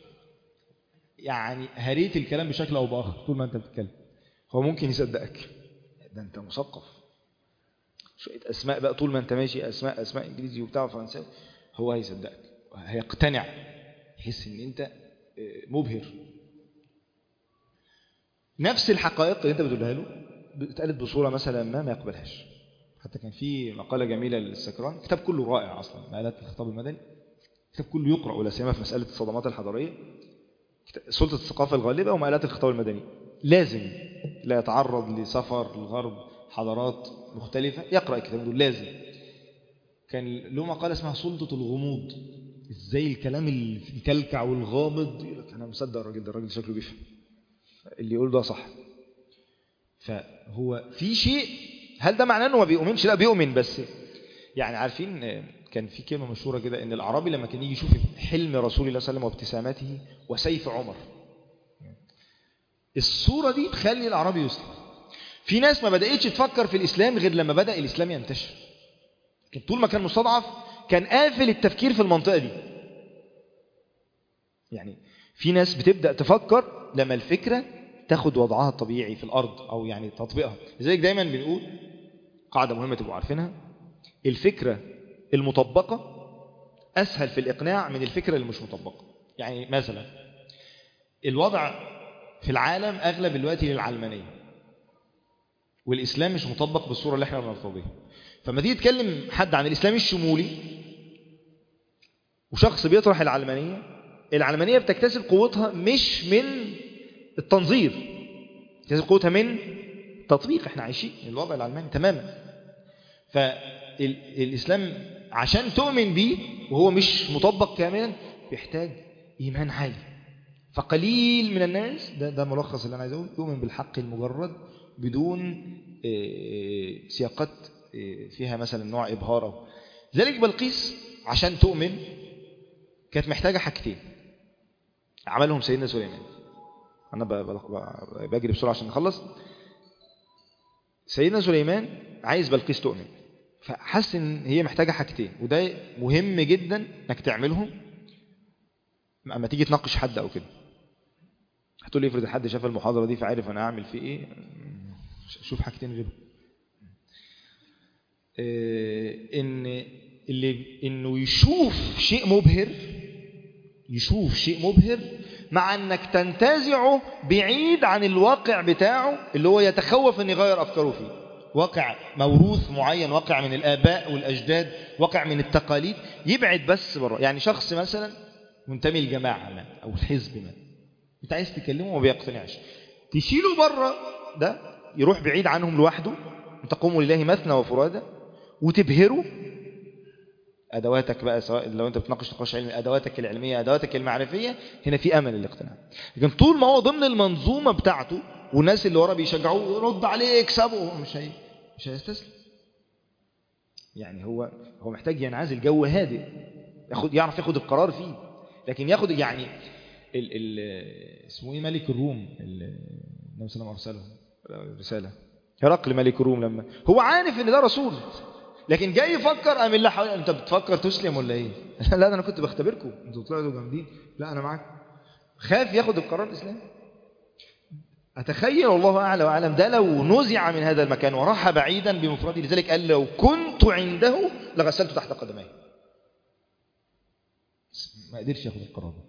يعني هريت الكلام بشكل أو بآخر طول ما أنت بتتكلم هو ممكن يصدقك ده أنت مثقف شوية أسماء بقى طول ما أنت ماشي أسماء أسماء إنجليزي وبتاع فرنساوي هو هيصدقك هيقتنع يحس ان انت مبهر نفس الحقائق اللي انت بتقولها له اتقالت بصوره مثلا ما ما يقبلهاش حتى كان في مقاله جميله للسكران كتاب كله رائع اصلا مقالات الخطاب المدني كتاب كله يقرا ولا سيما في مساله الصدمات الحضاريه سلطه الثقافه الغالبه ومقالات الخطاب المدني لازم لا يتعرض لسفر الغرب حضارات مختلفه يقرا الكتاب دول لازم كان له مقاله اسمها سلطه الغموض ازاي الكلام الكلكع والغامض يقول لك انا مصدق الراجل ده الراجل شكله بيفهم اللي يقول ده صح فهو في شيء هل ده معناه انه ما بيؤمنش لا بيؤمن بس يعني عارفين آه، كان في كلمة مشهورة كده ان الاعرابي لما كان يجي يشوف حلم رسول الله صلى الله عليه وسلم وابتسامته وسيف عمر الصورة دي تخلي الاعرابي يسلم في ناس ما بدأتش تفكر في الاسلام غير لما بدأ الاسلام ينتشر لكن طول ما كان مستضعف كان قافل التفكير في المنطقة دي يعني في ناس بتبدأ تفكر لما الفكرة تاخد وضعها الطبيعي في الأرض أو يعني تطبيقها لذلك دايما بنقول قاعدة مهمة تبقوا عارفينها الفكرة المطبقة أسهل في الإقناع من الفكرة اللي مش مطبقة يعني مثلا الوضع في العالم أغلب الوقت للعلمانية والإسلام مش مطبق بالصورة اللي احنا بنرتضيها فما تيجي تكلم حد عن الإسلام الشمولي وشخص بيطرح العلمانية العلمانية بتكتسب قوتها مش من التنظير بتكتسب قوتها من تطبيق احنا عايشين الوضع العلماني تماما فالإسلام عشان تؤمن بيه وهو مش مطبق كاملا بيحتاج إيمان عالي فقليل من الناس ده, ده ملخص اللي أنا عايز أقول يؤمن بالحق المجرد بدون آه، سياقات آه، فيها مثلا نوع إبهار أو ذلك بلقيس عشان تؤمن كانت محتاجة حاجتين عملهم سيدنا سليمان أنا ب- ب- بجري بسرعة عشان نخلص سيدنا سليمان عايز بلقيس تؤمن فحس ان هي محتاجة حاجتين وده مهم جدا انك تعملهم اما تيجي تناقش حد او كده هتقول لي افرض حد شاف المحاضرة دي فعارف انا اعمل فيه ايه شوف حاجتين غيره آه، ان اللي انه يشوف شيء مبهر يشوف شيء مبهر مع انك تنتزعه بعيد عن الواقع بتاعه اللي هو يتخوف ان يغير افكاره فيه واقع موروث معين واقع من الاباء والاجداد واقع من التقاليد يبعد بس بره يعني شخص مثلا منتمي لجماعه ما او الحزب ما انت عايز تكلمه وما بيقتنعش تشيله بره ده يروح بعيد عنهم لوحده تقوموا لله مثنى وفرادى وتبهره ادواتك بقى سواء لو انت بتناقش نقاش علمي ادواتك العلميه ادواتك المعرفيه هنا في امل الاقتناع لكن طول ما هو ضمن المنظومه بتاعته والناس اللي وراه بيشجعوه رد عليه اكسبه هو مش هي مش هيستسلم يعني هو هو محتاج ينعزل جو هادئ ياخد يعرف ياخد القرار فيه لكن ياخد يعني ال ال اسمه ايه ملك الروم ال- النبي صلى الله عليه وسلم ارسله رساله هرقل ملك الروم لما هو عارف ان ده رسول لكن جاي يفكر قام اللي حوالي انت بتفكر تسلم ولا ايه لا ده انا كنت بختبركم انتوا طلعتوا جامدين لا انا معاك خاف ياخد القرار الاسلامي أتخيل والله أعلى وأعلم ده لو نزع من هذا المكان وراح بعيدا بمفرده لذلك قال لو كنت عنده لغسلت تحت قدمي ما قدرش ياخد القرار ده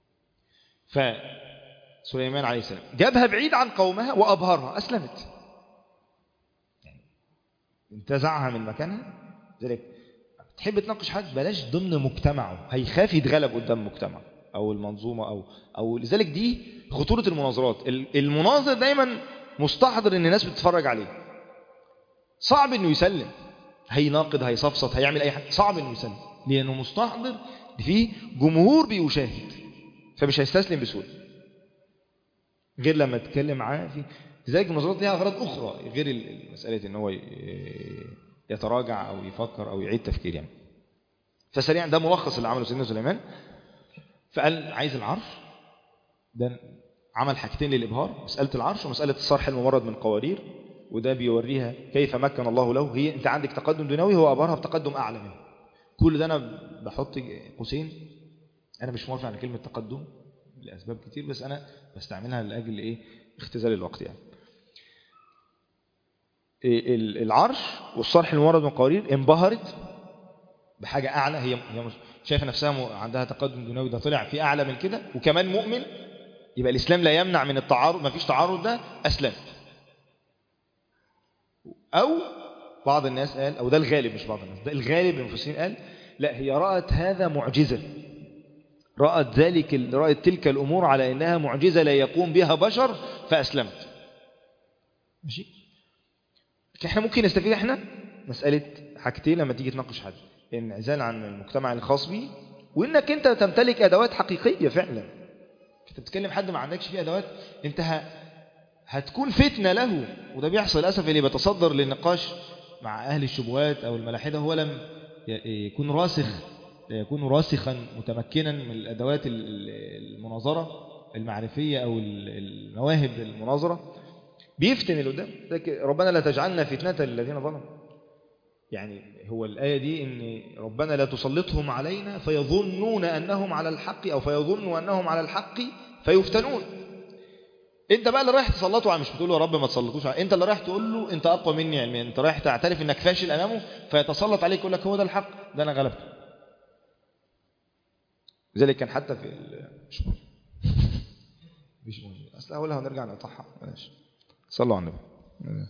فسليمان عليه السلام جابها بعيد عن قومها وأبهرها أسلمت يعني انتزعها من مكانها لذلك تحب تناقش حد بلاش ضمن مجتمعه هيخاف يتغلب قدام مجتمعه او المنظومه او او لذلك دي خطوره المناظرات ال- المناظر دايما مستحضر ان الناس بتتفرج عليه صعب انه يسلم هيناقض هيصفصف هيعمل اي حاجه صعب انه يسلم لانه مستحضر فيه جمهور بيشاهد فمش هيستسلم بسهوله غير لما تتكلم معاه في لذلك المناظرات ليها اغراض اخرى غير ال- مساله ان هو ي- يتراجع او يفكر او يعيد تفكير يعني فسريعا ده ملخص اللي عمله سيدنا سليمان فقال عايز العرش ده عمل حاجتين للإبهار مسألة العرش ومسألة الصرح الممرد من قوارير وده بيوريها كيف مكن الله له هي انت عندك تقدم دنيوي هو أبهرها بتقدم أعلى منه كل ده أنا بحط قوسين أنا مش موافق على كلمة تقدم لأسباب كتير بس أنا بستعملها لأجل إيه اختزال الوقت يعني إيه ال- العرش والصرح الممرد من قوارير انبهرت بحاجة أعلى هي هي مش- شايفة نفسها م- عندها تقدم دنيوي ده طلع في أعلى من كده وكمان مؤمن يبقى الإسلام لا يمنع من التعارض ما فيش تعارض ده أسلم أو بعض الناس قال أو ده الغالب مش بعض الناس ده الغالب من المفسرين قال لا هي رأت هذا معجزة رأت ذلك ال- رأت تلك الأمور على أنها معجزة لا يقوم بها بشر فأسلمت ماشي لكن احنا ممكن نستفيد احنا مسألة حاجتين لما تيجي تناقش حد انعزال عن المجتمع الخاص بيه وانك انت تمتلك ادوات حقيقية فعلا انت بتتكلم حد ما عندكش فيه ادوات انت ه... هتكون فتنة له وده بيحصل للاسف اللي بيتصدر للنقاش مع أهل الشبهات أو الملاحدة هو لم يكون راسخ يكون راسخا متمكنا من الأدوات المناظرة المعرفية أو المواهب المناظرة بيفتن اللي قدام ربنا لا تجعلنا فتنة للذين ظلموا يعني هو الآية دي إن ربنا لا تسلطهم علينا فيظنون أنهم على الحق أو فيظنوا أنهم على الحق فيفتنون انت بقى اللي رايح تسلطه على مش بتقول له يا رب ما تسلطوش على انت اللي رايح تقول له انت اقوى مني علميا انت رايح تعترف انك فاشل امامه فيتسلط عليك يقول لك هو ده الحق ده انا غلبته لذلك كان حتى في مش مهم مش مهم اصل اولها هنرجع نقطعها بلاش صلوا على النبي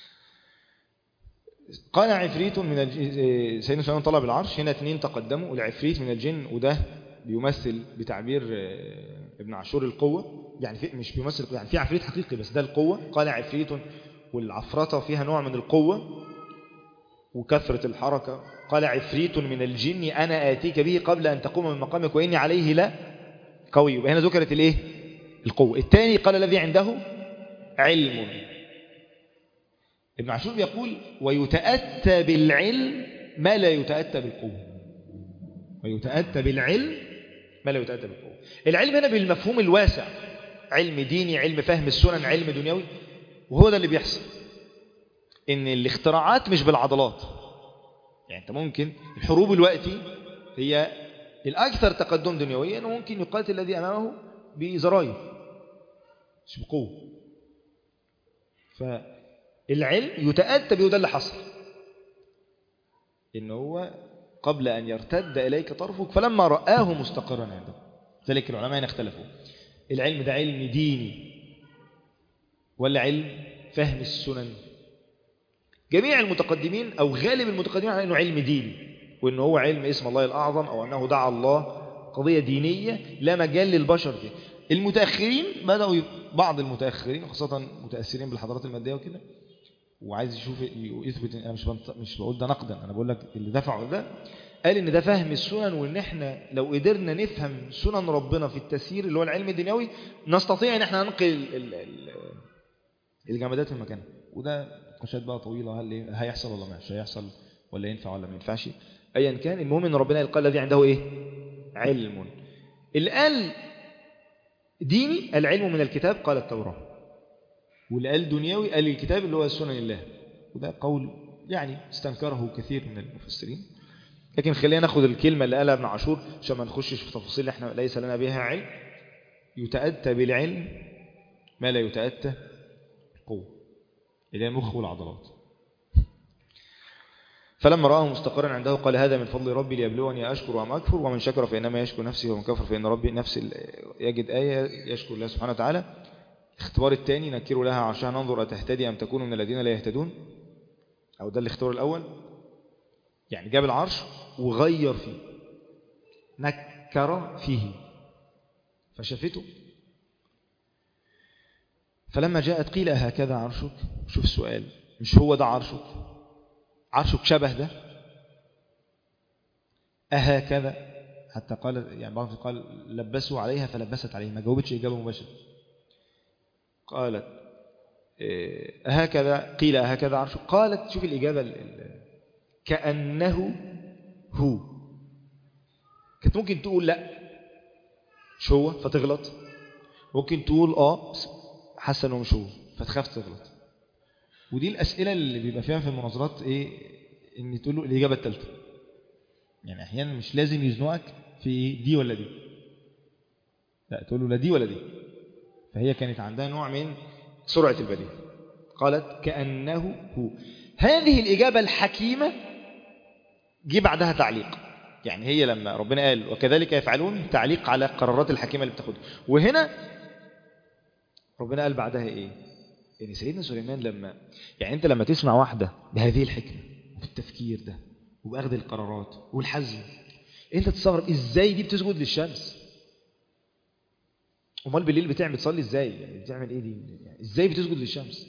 قال عفريت من الج... سيدنا سليمان طلب العرش هنا اثنين تقدموا العفريت من الجن وده بيمثل بتعبير ابن عاشور القوة يعني في مش بيمثل يعني في عفريت حقيقي بس ده القوة قال عفريت والعفرطة فيها نوع من القوة وكثرة الحركة قال عفريت من الجن أنا آتيك به قبل أن تقوم من مقامك وإني عليه لا قوي يبقى هنا ذكرت الإيه القوة الثاني قال الذي عنده علم ابن عاشور بيقول ويتأتى بالعلم ما لا يتأتى بالقوة ويتأتى بالعلم ما لا يتأتى بالقوة العلم هنا بالمفهوم الواسع علم ديني علم فهم السنن علم دنيوي وهو ده اللي بيحصل ان الاختراعات مش بالعضلات يعني انت ممكن الحروب الوقتي هي الأكثر تقدم دنيويا وممكن يقاتل الذي أمامه بزراير مش بقوة فالعلم يتأتى به ده اللي حصل إن هو قبل أن يرتد إليك طرفك فلما رآه مستقرا عنده ذلك العلماء اختلفوا العلم ده علم ديني ولا علم فهم السنن جميع المتقدمين أو غالب المتقدمين على أنه علم ديني وأنه هو علم اسم الله الأعظم أو أنه دعا الله قضية دينية لا مجال للبشر فيه المتأخرين بدأوا بعض المتأخرين خاصة متأثرين بالحضارات المادية وكده وعايز يشوف يثبت انا مش مش بقول ده نقدا انا بقول لك اللي دفعه ده قال ان ده فهم السنن وان احنا لو قدرنا نفهم سنن ربنا في التسيير اللي هو العلم الدنيوي نستطيع ان احنا ننقل الجمادات من مكانها وده نقاشات بقى طويله هل هيحصل ولا مش هيحصل ولا ينفع ولا ما ينفعش ايا كان المهم ان ربنا قال الذي عنده ايه علم اللي قال ديني العلم من الكتاب قال التوراه واللي قال دنيوي قال الكتاب اللي هو سنن الله وده قول يعني استنكره كثير من المفسرين لكن خلينا ناخد الكلمة اللي قالها ابن عاشور عشان ما نخشش في تفاصيل احنا ليس لنا بها علم يتأتى بالعلم ما لا يتأتى قوة اللي هي المخ والعضلات فلما رآه مستقرا عنده قال هذا من فضل ربي ليبلوني أشكر أم أكفر ومن شكر فإنما يشكر نفسه ومن كفر فإن ربي نفس يجد آية يشكر الله سبحانه وتعالى الاختبار الثاني نكر لها عشان ننظر أتهتدي أم تكون من الذين لا يهتدون أو ده الاختبار الأول يعني جاب العرش وغير فيه نكر فيه فشافته فلما جاءت قيل هكذا عرشك شوف السؤال مش هو ده عرشك عرشك شبه ده أهكذا حتى قال يعني بعض قال لبسوا عليها فلبست عليه ما جاوبتش إجابة مباشرة قالت هكذا قيل هكذا عرش قالت شوف الإجابة كأنه هو كانت ممكن تقول لا مش هو فتغلط ممكن تقول اه حاسه انه مش هو فتخاف تغلط ودي الأسئلة اللي بيبقى فيها في المناظرات ايه ان تقول له الإجابة الثالثة يعني احيانا مش لازم يزنقك في دي ولا دي لا تقول له لا دي ولا دي فهي كانت عندها نوع من سرعة البديهة قالت كأنه هو هذه الإجابة الحكيمة جي بعدها تعليق يعني هي لما ربنا قال وكذلك يفعلون تعليق على قرارات الحكيمة اللي بتاخدها وهنا ربنا قال بعدها إيه يعني سيدنا سليمان لما يعني أنت لما تسمع واحدة بهذه الحكمة وبالتفكير ده وبأخذ القرارات والحزم أنت تستغرب إزاي دي بتسجد للشمس امال بالليل بتعمل بتصلي ازاي يعني بتعمل ايه دي يعني ازاي بتسجد للشمس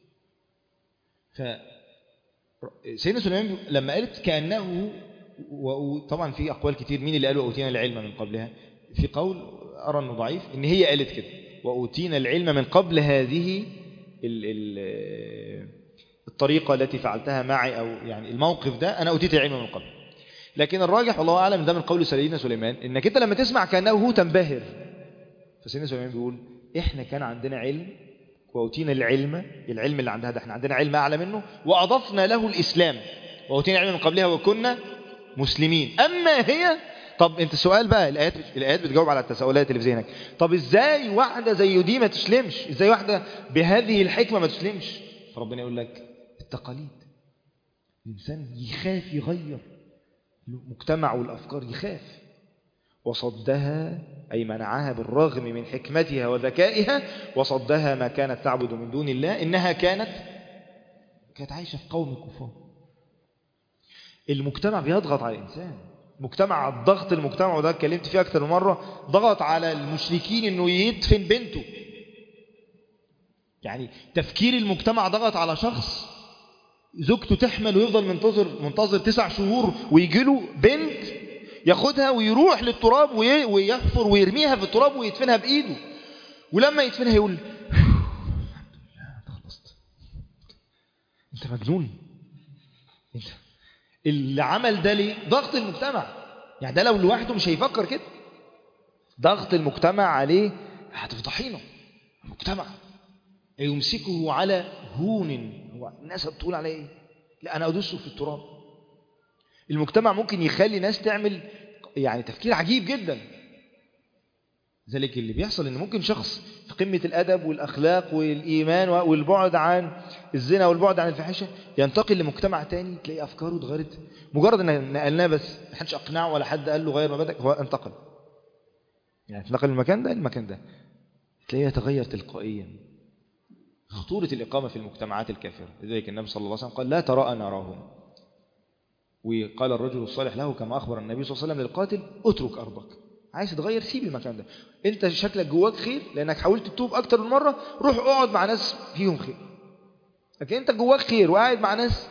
ف سيدنا سليمان لما قالت كانه وطبعا في اقوال كتير مين اللي قالوا اوتينا العلم من قبلها في قول ارى انه ضعيف ان هي قالت كده واوتينا العلم من قبل هذه الطريقة التي فعلتها معي أو يعني الموقف ده أنا أوتيت العلم من قبل لكن الراجح والله أعلم ده من قول سيدنا سليمان إنك أنت لما تسمع كأنه هو تنبهر فسيدنا سليمان بيقول إحنا كان عندنا علم وأوتينا العلم العلم اللي عندها ده إحنا عندنا علم أعلى منه وأضفنا له الإسلام وأوتينا العلم من قبلها وكنا مسلمين أما هي طب انت السؤال بقى الآيات الآيات بتجاوب على التساؤلات اللي في ذهنك طب ازاي واحدة زي دي ما تسلمش ازاي واحدة بهذه الحكمة ما تسلمش فربنا يقول لك التقاليد الإنسان يخاف يغير المجتمع والأفكار يخاف وصدها أي منعها بالرغم من حكمتها وذكائها وصدها ما كانت تعبد من دون الله إنها كانت كانت عايشة في قوم كفار المجتمع بيضغط على الإنسان مجتمع الضغط المجتمع وده اتكلمت فيه أكثر من مرة ضغط على المشركين إنه يدفن بنته يعني تفكير المجتمع ضغط على شخص زوجته تحمل ويفضل منتظر منتظر تسع شهور ويجي له بنت ياخدها ويروح للتراب ويحفر ويرميها في التراب ويدفنها بإيده ولما يدفنها يقول الحمد لله خلصت انت مجنون انت اللي عمل ده ليه ضغط المجتمع يعني ده لو لوحده مش هيفكر كده ضغط المجتمع عليه هتفضحينه المجتمع يمسكه على هون هو الناس بتقول عليه ايه لا انا ادوسه في التراب المجتمع ممكن يخلي ناس تعمل يعني تفكير عجيب جدا ذلك اللي بيحصل ان ممكن شخص في قمة الادب والاخلاق والايمان والبعد عن الزنا والبعد عن الفاحشة ينتقل لمجتمع تاني تلاقي افكاره اتغيرت مجرد ان نقلناه بس ما حدش اقنعه ولا حد قال له غير مبادئك هو انتقل يعني انتقل من المكان ده المكان ده تلاقيه يتغير تلقائيا خطورة الإقامة في المجتمعات الكافرة لذلك النبي صلى الله عليه وسلم قال لا تراءى نراهم وقال الرجل الصالح له كما أخبر النبي صلى الله عليه وسلم للقاتل اترك أرضك عايز تغير سيب المكان ده انت شكلك جواك خير لأنك حاولت تتوب أكتر من مرة روح اقعد مع ناس فيهم خير لكن انت جواك خير وقاعد مع ناس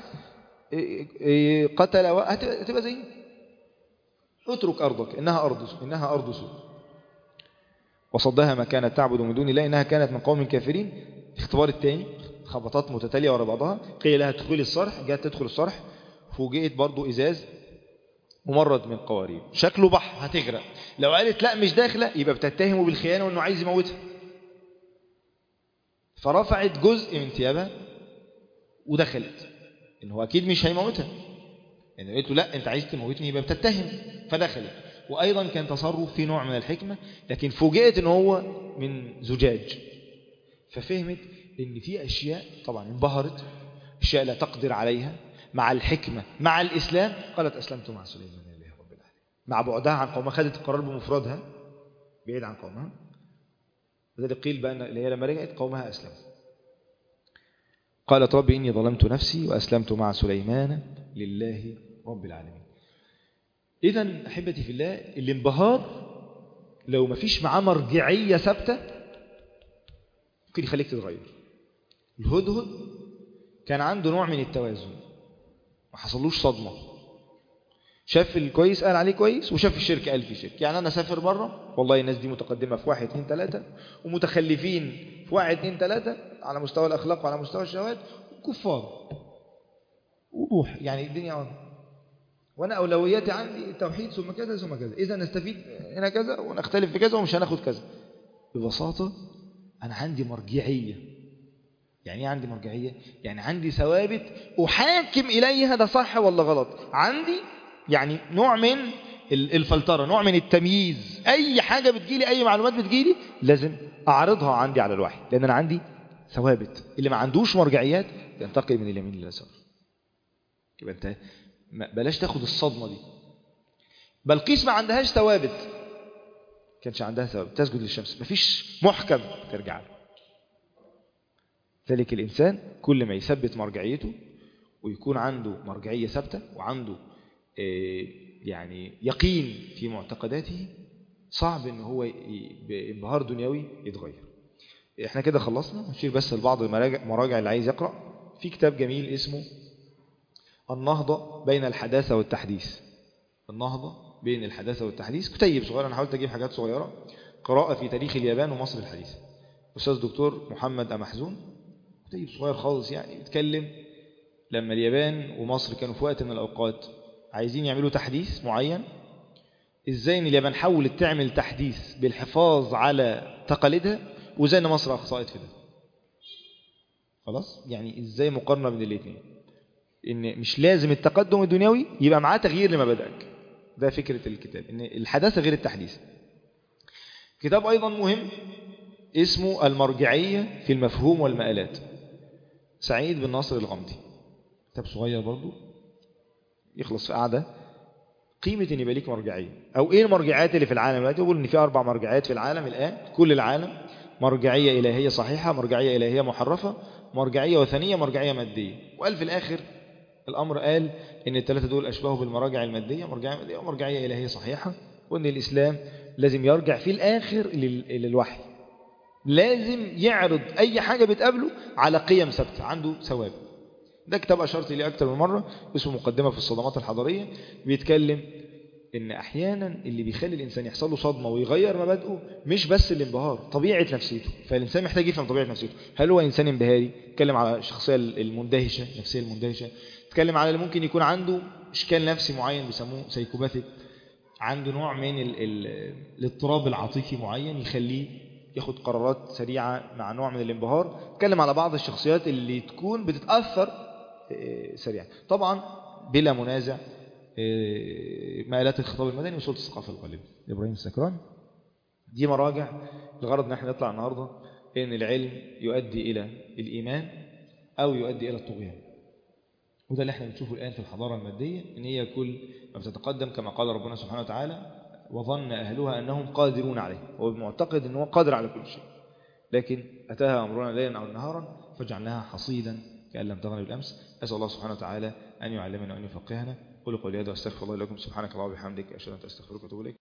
قتل هتبقى زي اترك أرضك إنها أرض إنها أرض سوء وصدها ما كانت تعبد من دون الله إنها كانت من قوم كافرين الاختبار الثاني خبطات متتالية ورا بعضها قيل لها تدخلي الصرح جاءت تدخل الصرح فوجئت برضو إزاز ممرد من قوارير شكله بحر هتغرق لو قالت لا مش داخلة يبقى بتتهمه بالخيانة وانه عايز يموتها فرفعت جزء من ثيابها ودخلت ان هو اكيد مش هيموتها ان يعني قلت له لا انت عايز تموتني يبقى بتتهم فدخلت وايضا كان تصرف في نوع من الحكمة لكن فوجئت ان هو من زجاج ففهمت ان في اشياء طبعا انبهرت اشياء لا تقدر عليها مع الحكمة مع الاسلام قالت اسلمت مع سليمان لله رب العالمين مع بعدها عن قومها خدت القرار بمفردها بعيد عن قومها لذلك قيل بأن اللي هي لما رجعت قومها اسلموا قالت رب إني ظلمت نفسي وأسلمت مع سليمان لله رب العالمين إذا أحبتي في الله الانبهار لو ما فيش معاه مرجعية ثابتة ممكن يخليك تتغير الهدهد كان عنده نوع من التوازن ما حصلوش صدمة شاف الكويس قال عليه كويس وشاف الشرك قال فيه شرك يعني أنا سافر بره والله الناس دي متقدمة في واحد اتنين تلاتة ومتخلفين في واحد اتنين تلاتة على مستوى الأخلاق وعلى مستوى الشهوات كفار وروح يعني الدنيا عظم وأنا أولوياتي عندي التوحيد ثم كذا ثم كذا إذا نستفيد هنا كذا ونختلف في كذا ومش هناخد كذا ببساطة أنا عندي مرجعية يعني ايه عندي مرجعية يعني عندي ثوابت أحاكم إليها ده صح ولا غلط عندي يعني نوع من الفلترة نوع من التمييز أي حاجة بتجيلي أي معلومات بتجيلي لازم أعرضها عندي على الوحي لأن أنا عندي ثوابت اللي ما عندوش مرجعيات ينتقل من اليمين لليسار يبقى أنت بلاش تاخد الصدمة دي بلقيس ما عندهاش ثوابت كانش عندها ثوابت تسجد للشمس مفيش محكم ترجع له ذلك الإنسان كل ما يثبت مرجعيته ويكون عنده مرجعية ثابتة وعنده يعني يقين في معتقداته صعب ان هو بانبهار دنيوي يتغير احنا كده خلصنا نشير بس لبعض المراجع اللي عايز يقرأ في كتاب جميل اسمه النهضة بين الحداثة والتحديث النهضة بين الحداثة والتحديث كتيب صغير أنا حاولت أجيب حاجات صغيرة قراءة في تاريخ اليابان ومصر الحديثة أستاذ دكتور محمد أمحزون كتيب صغير خالص يعني يتكلم لما اليابان ومصر كانوا في وقت من الأوقات عايزين يعملوا تحديث معين ازاي ان اليابان حاولت تعمل تحديث بالحفاظ على تقاليدها وازاي ان مصر اخطأت في ده خلاص يعني ازاي مقارنة بين الاثنين ان مش لازم التقدم الدنيوي يبقى معاه تغيير لمبادئك ده فكرة الكتاب ان الحداثة غير التحديث كتاب ايضا مهم اسمه المرجعية في المفهوم والمآلات سعيد بن ناصر الغمدي كتاب صغير برضو يخلص في قعدة قيمة ان يبقى ليك مرجعية او ايه المرجعيات اللي في العالم دلوقتي يقول ان في اربع مرجعيات في العالم الان كل العالم مرجعية الهية صحيحة مرجعية الهية محرفة مرجعية وثنية مرجعية مادية وقال في الاخر الامر قال ان الثلاثة دول اشبهوا بالمراجع المادية مرجعية مادية ومرجعية الهية صحيحة وان الاسلام لازم يرجع في الاخر للوحي لازم يعرض اي حاجة بتقابله على قيم ثابتة عنده ثوابت ده كتاب أشرت إليه أكتر من مرة اسمه مقدمة في الصدمات الحضارية بيتكلم إن أحيانا اللي بيخلي الإنسان يحصل له صدمة ويغير مبادئه مش بس الانبهار طبيعة نفسيته فالإنسان محتاج يفهم طبيعة نفسيته هل هو إنسان انبهاري يتكلم على الشخصية المندهشة النفسية المندهشة يتكلم على اللي ممكن يكون عنده إشكال نفسي معين بيسموه سيكوباثيك عنده نوع من ال ال الاضطراب العاطفي معين يخليه ياخد قرارات سريعة مع نوع من الانبهار اتكلم على بعض الشخصيات اللي تكون بتتأثر سريعا طبعا بلا منازع مآلات الخطاب المدني وصوت الثقافة الغالبة إبراهيم السكران دي مراجع الغرض ان احنا نطلع النهاردة ان العلم يؤدي إلى الإيمان أو يؤدي إلى الطغيان وده اللي احنا بنشوفه الآن في الحضارة المادية ان هي كل ما بتتقدم كما قال ربنا سبحانه وتعالى وظن أهلها أنهم قادرون عليه هو معتقد أنه قادر على كل شيء لكن أتاها أمرنا ليلا أو نهارا فجعلناها حصيدا كأن لم تغن بالأمس أسأل الله سبحانه وتعالى أن يعلمنا وأن يفقهنا قولوا قولي هذا واستغفر الله لكم سبحانك الله وبحمدك أشهد أن لا إله إلا أنت أستغفرك وأتوب إليك